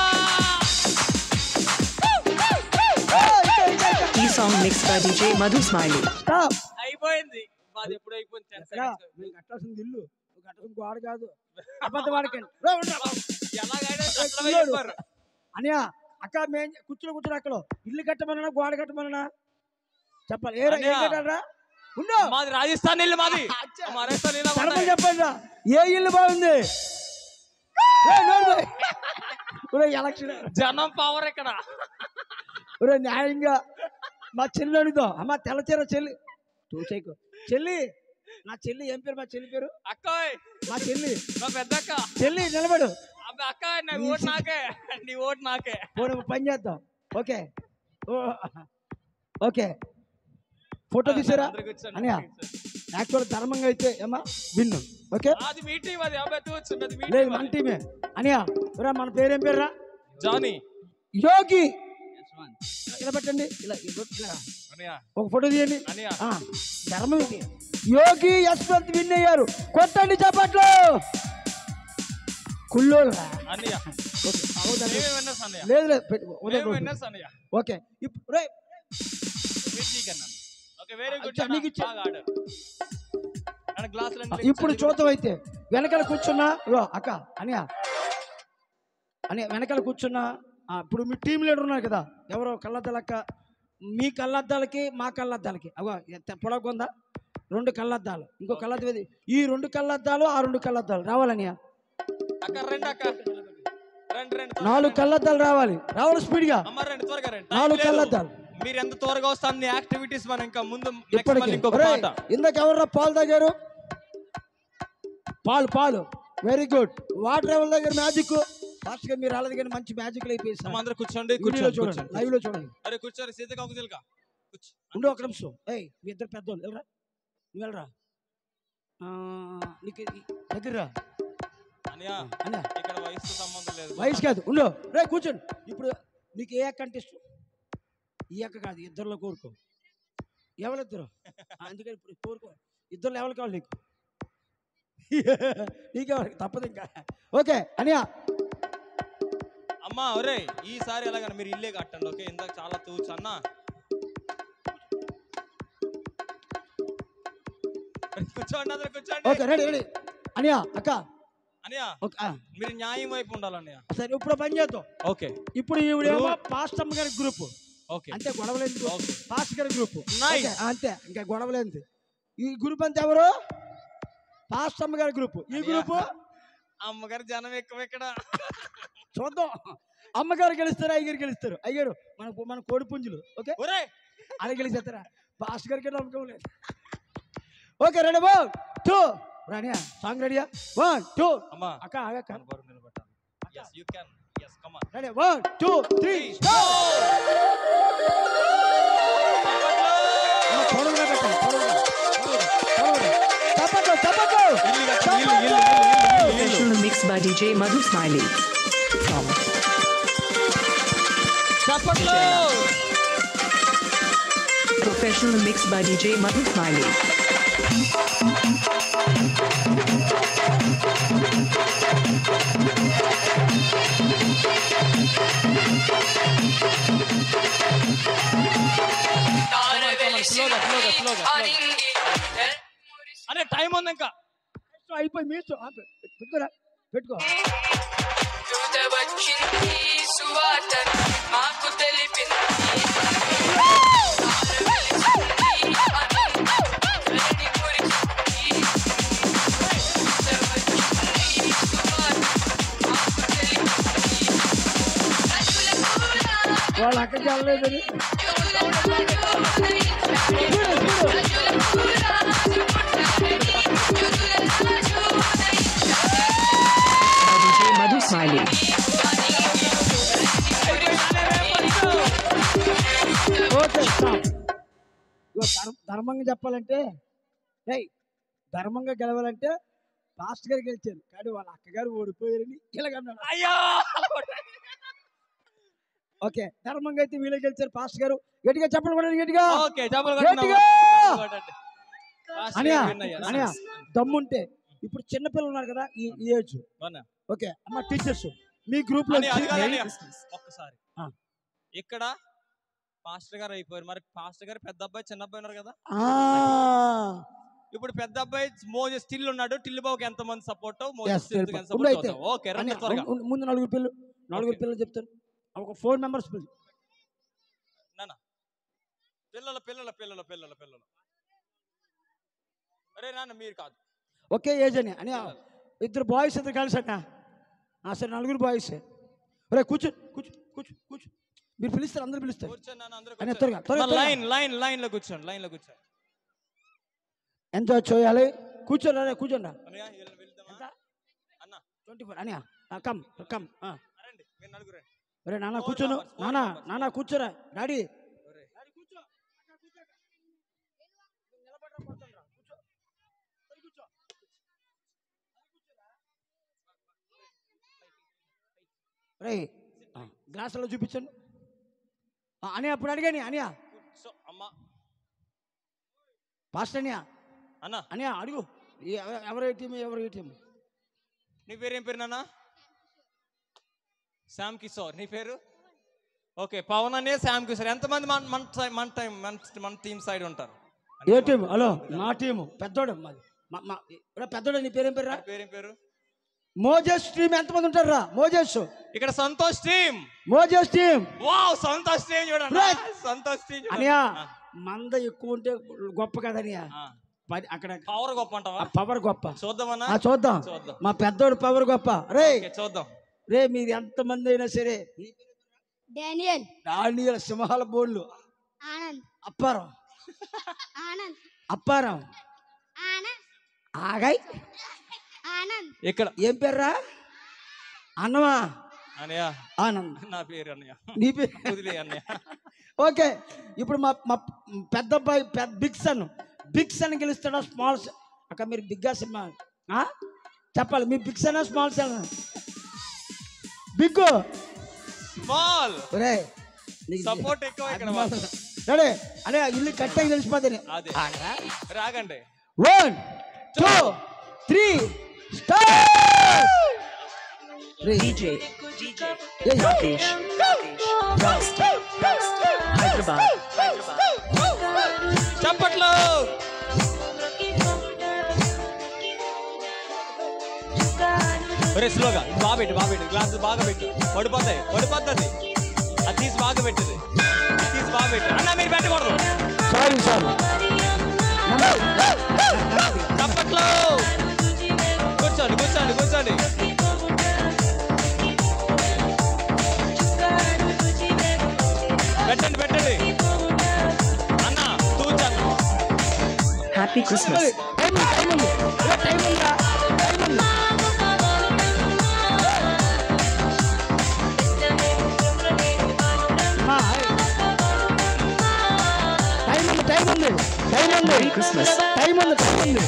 ఈ song mix by DJ Madhu Smiley stop అయిపోయింది మాది ఎప్పుడు అయిపోయింది 10 ఎక్కడా? seconds. మేము కట్టాల్సింది ఇల్లు నువ్వు కట్టాల్సిన గోడ కాదు అబద్ధం వాడకండి రా, ఉండు. ఎలాగైనా ఏ, చట్లమే పిల్లోడు. చెప్పారు. అనియా అక్క మేము కూర్చుని కూర్చుని అక్కడ ఇల్లు కట్టమన్నా గోడ కట్టమన్నా చెప్పాలి ఏ రా, ఏం అన్నయ్య. కట్టాలరా ఉండు మాది రాజస్థాన్ ఇల్లు మాది అచ్చా. మా రాజస్థాన్ ఇలా ధర్మం ఉన్నాయి. చెప్పండి రా. ఏ ఇల్లు బాగుంది ఏయ్, నోరు మూయ్. ఒరేయ్, ఎలక్షన్ జనం పవర్ ఇక్కడ ఒరే న్యాయంగా మా చెల్లి అడుగుదాం అమ్మ తెల్ల చీర చెల్లి చూసేకు చెల్లి నా చెల్లి ఏం పేరు మా చెల్లి పేరు అక్కోయ్ మా చెల్లి మా పెద్దక్క చెల్లి నిలబడు అబ్బే అక్క నా ఓటు నాకే నీ ఓటు నాకే పోనీ ఒక పని చేద్దాం ఓకే ఓ, ఓకే ఫోటో తీసారా అందరూ కూర్చోండి, అన్నయ్య. అందరూ కూర్చోండి. యాక్చువల్ ధర్మంగా అయితే ఏమా విన్ను ఓకే అది మీ టీం అది అబ్బాయి తూచు అది మీ లేదు team మన అది. టీమే అనియా రా మన పేరేం పేరురా జానీ యోగి ఇలా పెట్టండి ఇలా ఇలా ఇలా. అన్నయ్య ఒక ఫోటో తీయండి అన్నయ్య ఆ, ధర్మం ఇది యోగి యశ్వంత్ విన్ అయ్యారు కొట్టండి చప్పట్లు కుల్లోళ్ళరా అన్నయ్య ఓకే అవుదండి మేమే విన్నర్స్ అన్నయ్య లేదు లేదు పెట్టు, మేమే వదలకు, వదలకు. విన్నర్స్ అన్నయ్య ఓకే ఇప్పుడు రే మీరు చీకన్నా ఓకే వెరీ గుడ్ అచ్చా, నీకు ఇచ్చా. బాగా ఆడారు అన్న గ్లాసులు ఇప్పుడు చూద్దాం అయితే వెనకాల కూర్చున్నా ఇగో అక్క అనియా అని వెనకాల కూర్చున్నా ఆ, ఇప్పుడు మీ టీం లీడర్ ఉన్నారు కదా ఎవరో కళ్ళద్దాల అక్క మీ కళ్ళద్దాలకి మా కళ్ళద్దాలకి అగో ఎంత పొడవుకుందా రెండు కళ్ళద్దాలు ఇంకో కళ్ళద్దాలు ఇది. ఈ రెండు కళ్ళద్దాలు ఆ రెండు కళ్ళద్దాలు రావాలనియా అక్క రెండు అక్క రెండు రెండు త్వరగా నాలుగు రండి. కళ్ళద్దాలు రావాలి రావాలి స్పీడ్గా అమ్మ రెండు త్వరగా రండి Time నాలుగు లేదు. కళ్ళద్దాలు మీరు ఎంత త్వరగా వస్తే అన్ని యాక్టివిటీస్ మనం ఇంకా ముందు next ఇప్పటికి మళ్ళీ ఇంకొక ఒరేయ్, పాట ఇందాక ఎవర్రా పాలు తాగారు పాలు పాలు వెరీ గుడ్ వాటర్ ఎవరి దగ్గర మ్యాజిక్ ఫాస్ట్ గా మీరు రాలేదు కానీ మంచి మ్యాజిక్ అయిపోయి అమ్మ అందరూ కూర్చోండి వీడియోలో కూర్చోండి చూడండి కూర్చోండి లైవ్ లో చూడండి అరే కూర్చోండి సీతగా ఒక చిలుక కూర్చో ఉండు ఒక నిమిషం ఏయ్ మీ ఇద్దరు పెద్దోళ్ళు వెళ్ళరా నువ్వు వెళ్ళరా ఆ, నీకు ఈ- దగ్గర రా. అన్నయ్య అన్నా ఇక్కడ వయసుతో సంబంధం లేదు వయసు కాదు ఉండు రే కూర్చోండి ఇప్పుడు నీకు ఏ అక్క అంటే ఇష్టం ఈ అక్క కాదు ఇద్దరిలో కోరుకో ఎవరిద్దరు అందుకని ఇప్పుడు కోరుకో ఇద్దరు ఎవరు కావాలి నీకు నీకెవరికి తప్పదు ఇంకా ఓకే అనియా అమ్మా ఒరే ఈసారి ఎలాగని మీరు ఇల్లే కట్టండి ఓకే ఇందాక చాలా తూచు అన్న కూర్చోండి అందరు కూర్చోండి ఓకే రెడీ రెడీ అనియా అక్క అనియా ఓకే ఆ, మీరు న్యాయం వైపు ఉండాలన్నయ్య సరే ఇప్పుడు పని చేద్దాం ఓకే ఇప్పుడు ఈవిడేమో పాస్టమ్ గారి గ్రూప్ ఓకే అంతే గొడవలేని గ్రూప్ ఓకే. పాస్ట్ గారి గ్రూప్ Nice. ఓకే, అంతే ఇంకా గొడవలేనిది ఈ గ్రూప్ అంతా ఎవరు పాస్టమ్ గారి గ్రూప్ ఈ గ్రూప్ అమ్మగారు జనం ఎక్కువ ఇక్కడ చూద్దాం అమ్మగారు గెలుస్తారు అయ్యగారు గెలుస్తారు అయ్యారు మన మన కోడి పుంజులు ఓకే ఒరే అది గెలిచేస్తారా పాస్ట్ గారికి నమ్మకం లేదు ఓకే రెడీ వన్ టూ రానియా సాంగ్ రెడీయా వన్ టూ అమ్మా అక్క ఆగక్క కనబరు నిలబెట్టాలి yes you can yes come ready one two three పొడవుగా పెట్టండి పొడవుగా పొడవుగా, పొడవుగా. చప్పట్లు చప్పట్లు Professional mix by DJ Madhu Smiley. From చప్పట్లు Professional mix by DJ Madhu Smiley. స్లోగా స్లోగా స్లోగా అరే టైం ఉంది ఇంకా అయిపోయి మీరు పెట్టుకోరా పెట్టుకో దూత వచ్చింది సువార్తను మాకు తెలిపింది వెలిసింది కురిసింది దూత వచ్చింది సువార్తను మాకు తెలిపింది రాజుల కూడా వాళ్ళ అక్కడికి వెళ్ళలేదని By DJ Madhu Smiley. Okay stop ఇగో ధర్మ- ధర్మంగా చెప్పాలంటే రై ధర్మంగా గెలవాలంటే పాస్ట్ గారు గెలిచారు కానీ వాళ్ళ అక్కగారు ఓడిపోయారని ఇలాగన్నాడు అయ్యో ఓకే ధర్మంగా అయితే వీళ్ళే గెలిచారు పాస్ట్ గారు గట్టిగా చెప్పండి కూడా గట్టిగా ఓకే డబుల్ గట్టిగా! అనియా అనియా అనియా దమ్ముంటే ఇప్పుడు చిన్నపిల్లలు ఉన్నారు కదా ఈ ఈ ఏజ్ ఓకే అమ్మ టీచర్స్ మీ గ్రూప్ లో అని అది కాదు వచ్చి- అన్నయ్య. ఒక్కసారి ఆ. ఇక్కడ పాస్టర్ గారు అయిపోయారు మరి పాస్టర్ గారు పెద్ద అబ్బాయి చిన్న అబ్బాయి ఉన్నారు కదా ఆ, ఇప్పుడు పెద్ద అబ్బాయి మోజెస్ టిల్ ఉన్నాడు టిల్ బాబుకి ఎంత మంది సపోర్ట్ Yes, మోజెస్ తెలుపు. ఎంత ఉండు సపోర్ట్ అయితే. ఓకే అని రండి త్వరగా ఉం- ముందు నలుగురు పిల్లలు నలుగురు Okay. పిల్లలు చెప్తాను ఒక ఫోర్ మెంబర్స్ పిల్లలు నాన్న పిల్లల పిల్లల పిల్లల పిల్లల పిల్లలు అరే నాన్న మీరు కాదు ఒకే ఏజ్ అని అని ఇద్దరు బాయ్స్ ఇద్దరు కలిసి అన్న ఆ, సరే నలుగురు బాయ్స్ రే కూర్చో కూర్చో కూర్చో కూర్చో మీరు పిలుస్తారు అందరు పిలుస్తారు కూర్చోండి నాన్న అందరూ అని త్వరగా త్వరగా త్వరగా. లైన్ లైన్ లైన్ లో కూర్చోండి లైన్ లో కూర్చోండి ఎంజాయ్ చేయాలి కూర్చోరా రే కూర్చోండి అన్నయ్య వీళ్ళని వెళ్దామా ఎంత? అన్న ట్వంటీ ఫోర్ అని కమ్ కమ్ రండి మీరు నలుగురు రండి. రే నాన్న Four కూర్చోను numbers, four నాన్న numbers. నాన్న కూర్చోరా డాడీ ఒరే. డాడీ కూర్చో అక్కడ కూర్చో అక్కడ. నిలబడరా, కూర్చోండిరా. కూర్చో. సరే కూర్చో. సరే కూర్చోరా. రేయ్ ఆ, గ్లాసులో చూపించండి ఆ, అని అప్పుడు అడిగాని అనియా కూర్చో అమ్మ పాస్టర్ అనియా అన్న అనియా అడుగు ఏ- ఎవ- ఎవరు ఏటీఎం ఎవరు ఏటీఎం నీ పేరు ఏం పేరు నాన్న శామ్ కిషోర్ నీ పేరు ఓకే పవన్ అనే శామ్ కిషోర్ ఎంతమంది మన మన సై- మన టైం మన మన టీం సైడ్ ఉంటారు ఏ టీం హలో మా టీము పెద్దోడు మాది మా- మా ఇక్కడ పెద్దోడు నీ పేరేం పేరు రా నీ పేరు ఏం పేరు మోజెస్ టీం ఎంతమంది ఉంటారు రా మోజెస్ ఇక్కడ Santosh team Moses team wow Santosh team చూడండి Right. సంతోష్ టీం అనియా మంద ఎక్కువ ఉంటే గొప్ప కదనియా పది అక్కడ పవర్ గొప్ప అంటావా పవర్ గొప్ప చూద్దామన్నా ఆ చూద్దాం చూద్దాం మా పెద్దోడు పవర్ గొప్ప రే ఓకే చూద్దాం రే మీరు ఎంత మంది అయినా సరే డానియల్ డానియల్ సింహాల బోన్లు ఆనంద్ అప్పారం ఆనంద్ అప్పారం ఆనంద్ ఆగాయ్ ఆనంద్ ఇక్కడ ఏం పేర్రా అన్నమా అన్నయ్య ఆనంద్ నా పేరు అన్నయ్య నీ పేరు వదిలే అన్నయ్య ఓకే ఇప్పుడు మా మా పెద్ద అబ్బాయి పెద్ద బిగ్ సన్ బిగ్ సన్ గెలుస్తాడా స్మాల్ సన్ అక్క మీరు బిగ్గా సినిమా ఆ? చెప్పాలి మీ big son small son big small రే సపోర్ట్ ఎక్కువ ఇక్కడ మాకు. రెడీ అదే ఇల్లు కట్టగా తెలిసిపోతుంది అదే రాగండి one two three start DJ Rakesh. Rust. Hyderabad. చప్పట్లు ఒరే స్లోగా బాగా పెట్టు బాగా పెట్టు గ్లాసులు బాగా పెట్టు పడిపోతాయి పడిపోతుంది అది తీసి బాగా పెట్టింది తీసి బాగా పెట్టు అన్న మీరు పెట్టకూడదు సారీ సారీ చప్పట్లో కూర్చోండి కూర్చోండి కూర్చోండి పెట్టండి పెట్టండి అన్న తూచన్న Happy Christmas. టైం ఉంది, టైం ఉంది ఏ, టైం ఉందా టైం ఉంది అమ్మా, టైం ఉంది టైం ఉంది టైం ఉంది Merry Christmas. టైం ఉంది టైం ఉంది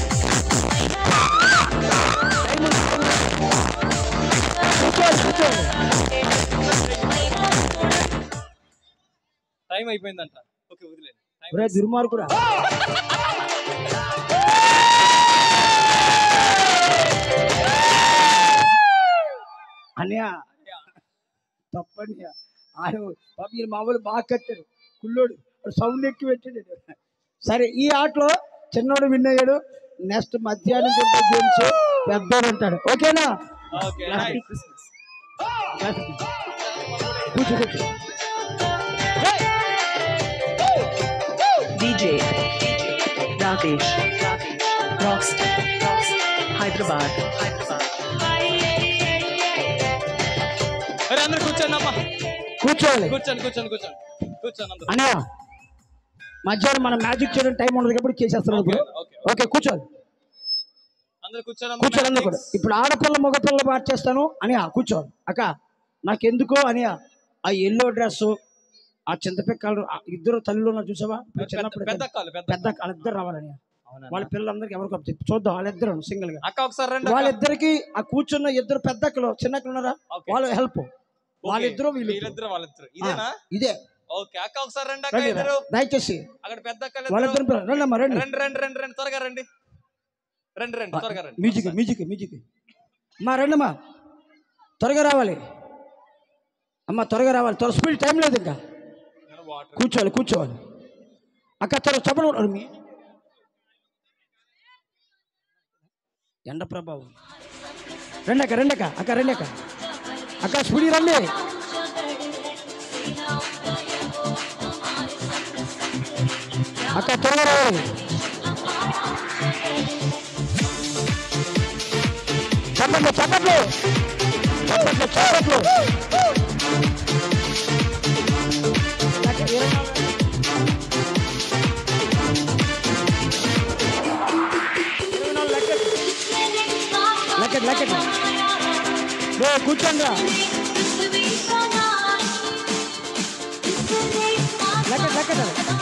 టైం ఉంది కూర్చోండి కూర్చోండి టైం అయిపోయిందంట ఓకే వదిలేండి టైం ఒరే దుర్మార్గుడా అన్నయ్య తప్పన్నయ్య ఆయన పాప ఈయన మామూలు బాగా కట్టారు కుల్లోడు సౌండ్ ఎక్కువ పెట్టాడు సరే ఈ ఆటలో చిన్నోడు విన్ అయ్యాడు నెక్స్ట్ మధ్యాహ్నం జరిగే గేమ్స్ పెద్దోడు ఉంటాడు ఓకేనా ఓకే Happy Christmas. కూర్చో కూర్చో DJ. Rakesh. Rockstar. Hyderabad. Hyderabad. అరే అందరు కూర్చోండి అమ్మా కూర్చోవాలి కూర్చోండి కూర్చోండి కూర్చోండి కూర్చోండి అందరూ అన్నయ్య మధ్యాహ్నం మనం మ్యాజిక్ చేయడం టైం ఉండదు కాబట్టి చేసేస్తున్నాం ఇప్పుడు ఓకే ఓకే కూర్చోండి అందరు కూర్చోండి అమ్మా. కూర్చోండి అందరూ కూడా ఇప్పుడు ఆడపిల్ల మగపిల్ల బాగా చేస్తాను అని కూర్చోండి అక్క నాకెందుకో అని ఆ ఎల్లో డ్రెస్ ఆ చింతపిక్కలు ఆ ఇద్దరు తల్లులు ఉన్నారు చూసావా ఇప్పుడు పెద్ద- చిన్నప్పుడు పెద్ద కాలు పెద్ద పెద్ద వాళ్ళిద్దరు రావాలని అవునా? వాళ్ళ పిల్లలందరికీ ఎవరికి ఒకటి చెప్పు. చూద్దాం వాళ్ళిద్దరు సింగిల్ గా అక్క ఒకసారి రండి అక్క. వాళ్ళిద్దరికి ఆ కూర్చున్న ఇద్దరు పెద్దక్కలు చిన్నక్కలు ఉన్నారా ఓకే. వాళ్ళు హెల్ప్ ఓకే. వాళ్ళిద్దరు వీళ్ళు వీళ్ళిద్దరు వాళ్ళిద్దరు ఇదేనా ఇదే ఓకే అక్క ఒకసారి రండి అక్క రండి ఇద్దరు దయచేసి అక్కడ పెద్ద అక్క వాళ్ళిద్దరు పిల్లలు. రండి అమ్మా రండి రండి రండి రండి రండి త్వరగా రండి రండి రండి త్వరగా రండి మ్యూజిక్ మ్యూజిక్ మ్యూజిక్ అమ్మా రండమ్మా త్వరగా రావాలి అమ్మ త్వరగా రావాలి త్వర స్పీడ్ టైం లేదు ఇంకా నేను వాటర్ కూర్చోవాలి కూర్చోవాలి అక్క త్వర చెప్పడం మీ ఎండ ప్రభావం రండి అక్క రండి అక్క అక్క రండి అక్క అక్క స్పీడ్ రండి అక్క త్వరగా రావాలి చెప్పండి చెప్పండి చెప్పండి చెప్పండి అక్క, ఇరవై నాలుగు. ఇరవై నాలుగు లెక్కెట్టు. లెక్కెట్టు లెక్కెట్టు ఓ కూర్చోండి రా లెక్కట్ లెక్కట్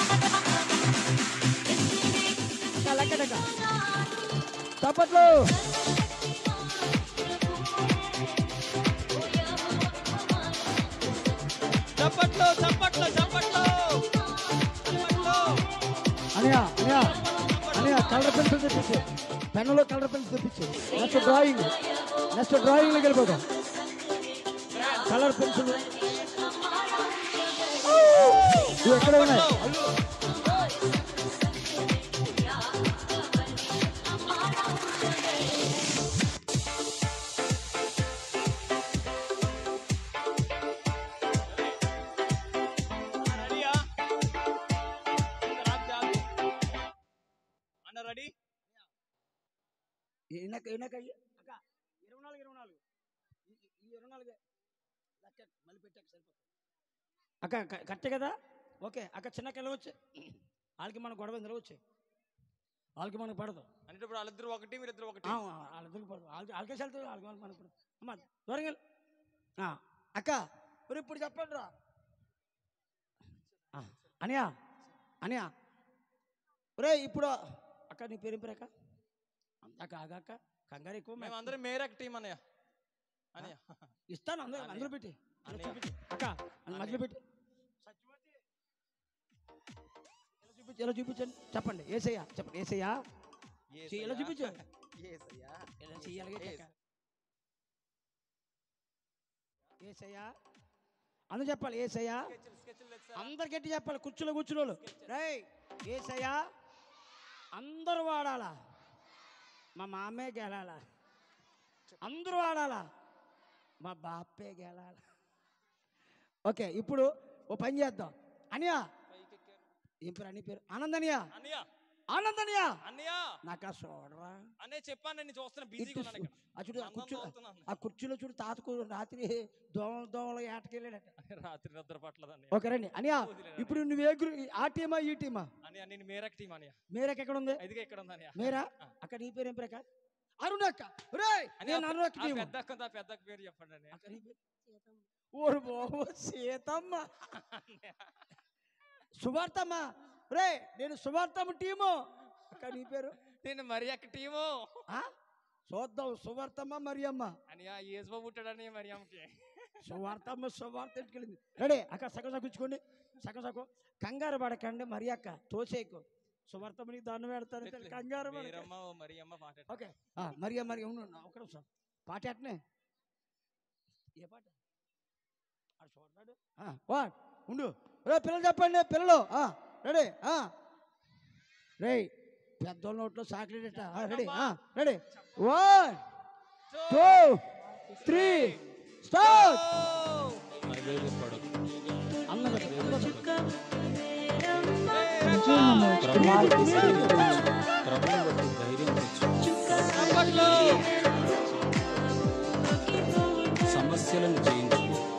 లెక్కట చప్పట్లు చప్పట్లు చప్పట్లు చప్పట్లు చప్పట్లు అనయా అనయా అనయా కలర్ పెన్సిల్ తెప్పించు పెన్నులో కలర్ పెన్సిల్ తెప్పించు నెక్స్ట్ డ్రాయింగ్ నెక్స్ట్ డ్రాయింగ్లోకి వెళ్ళిపోతాం కలర్ పెన్సిల్ ఇవి ఎక్కడ ఉన్నాయి రెడీయా అన్న రెడీ ఈయనక ఈయనక అక్క ఇరవై నాలుగు ఇరవై నాలుగు ఈ- ఈ- ఈ ఇరవై నాలుగే లెక్క మళ్ళీ పెట్టాక సరిపోతుంది అక్క క- కరెక్టే కదా ఓకే అక్క చిన్న కళ్ళ వచ్చి వాళ్ళకి మన గొడవ ఇందులో వచ్చి వాళ్ళకి మనకు పడదు అంటే ఇప్పుడు వాళ్ళిద్దరు ఒకటి మీరిద్దరు ఒకటి ఆ, వాళ్ళిద్దరికి పడదు వాళ్ళకి వాళ్ళకేసి వెళ్తుంది వాళ్ళకి మనకు మనకు పడదు అమ్మ దూరంగా వెళ్ళు. ఆ, అక్క మరి ఇప్పుడు చెప్పండి రా ఆ, అనియా అనియా ఒరే ఇప్పుడు అక్క నీ పేరు ఏం పేరు అక్క అక్క ఆగాక కంగారు ఎక్కువ మేము అందరం మేరక్ టీం అన్నయ్య అన్నయ్య ఇస్తాను అందరూ అన్నయ్య. అందరూ పెట్టి అందరూ అన్నయ్య. చూపించు. అక్క అందులో మధ్యలో పెట్టి ఎలా చూపించు ఎలా చూపించండి చెప్పండి ఏసయ్యా చెప్పండి ఏసయ్యా చెయ్యి ఎలా చూపించు ఎలా చెయ్యాలి ఏసయ్యా అందరూ చెప్పాలి ఏసయ్యా అందరు గట్టి చెప్పాలి కుర్చీలో కూర్చుని రేయ్ ఏసయ్యా అందరూ వాడాలా మా మామే గెలాలా అందరూ వాడాలా మా బాపే గెలాలి ఓకే ఇప్పుడు ఓ పని చేద్దాం అనియా ఏం పేరు అని పేరు ఆనందనియా అన్నయ్య ఆనందనియా అన్నయ్య నాకు ఆ చూడరా అన్నయ్య చెప్పాను నేను చూస్తున్నా బిజీగా ఇటు ఉన్నాను ఇక్కడ ఆ చూడు ఆ అందం కుర్చీ తోలుతున్నాను. ఆ కుర్చీలో చూడు తాతకు రాత్రి దోమల దోమల ఏటకెళ్ళాడట రాత్రి నిద్ర పట్టలేదు అన్నయ్య ఓకే రండి అనియా ఇప్పుడు నువ్వే గ్రూ ఆ టీమా ఈ టీమా అన్నయ్య నేను మేరక్ టీం అన్నయ్య మీరకి ఎక్కడ ఉంది ఇదిగా ఇక్కడ ఉంది అన్నయ్య మీరా అక్కడ నీ పేరు ఏం పేరు అక్క అరుణక్క రేయ్ అన్నయ్య, నేను అరుణక్క ఆ టీము పెద్ద అక్క ఉంది, ఆ పెద్ద అక్క పేరు చెప్పండి అన్నయ్య అక్క నీ పేరు? ఓరు బాబు సీతమ్మ అన్నయ్య. సువార్తమ్మ రే నేను సువార్తమ్మ టీము అక్క నీ పేరు నేను మరి అక్క టీము ఆ? చూద్దాం సువార్తమ్మ మరియమ్మ అన్నయ్య ఏజ్ బాబు పుట్టాడని మరి అమ్మకి సువార్తమ్మ సువార్త ఎట్టుకెళ్ళింది రెడీ అక్క సగం సగం ఇచ్చుకోండి సగం సగం కంగారు పడకండి మరి అక్క తోసేకు సువార్తమ్మ నీకు దండం పెడతాను కంగారు పడకండి. మీరమ్మ ఓ మరి అమ్మ పాట ఓకే ఆ, మరియా మరి ఉండు ఉండు, ఒక్క నిమిషం పాట ఎట్నే ఏ పాట ఆడు చూడన్నాడు ఆ, వన్ ఉండు రే పిల్లలు చెప్పండి పిల్లలు ఆ, రెడీ ఆ. రేయ్ పెద్దోళ్ళ నోట్లో చాక్లెట్ రెడీ ఆ, ready one two three start అన్నది అన్నది సమస్యలను జయించు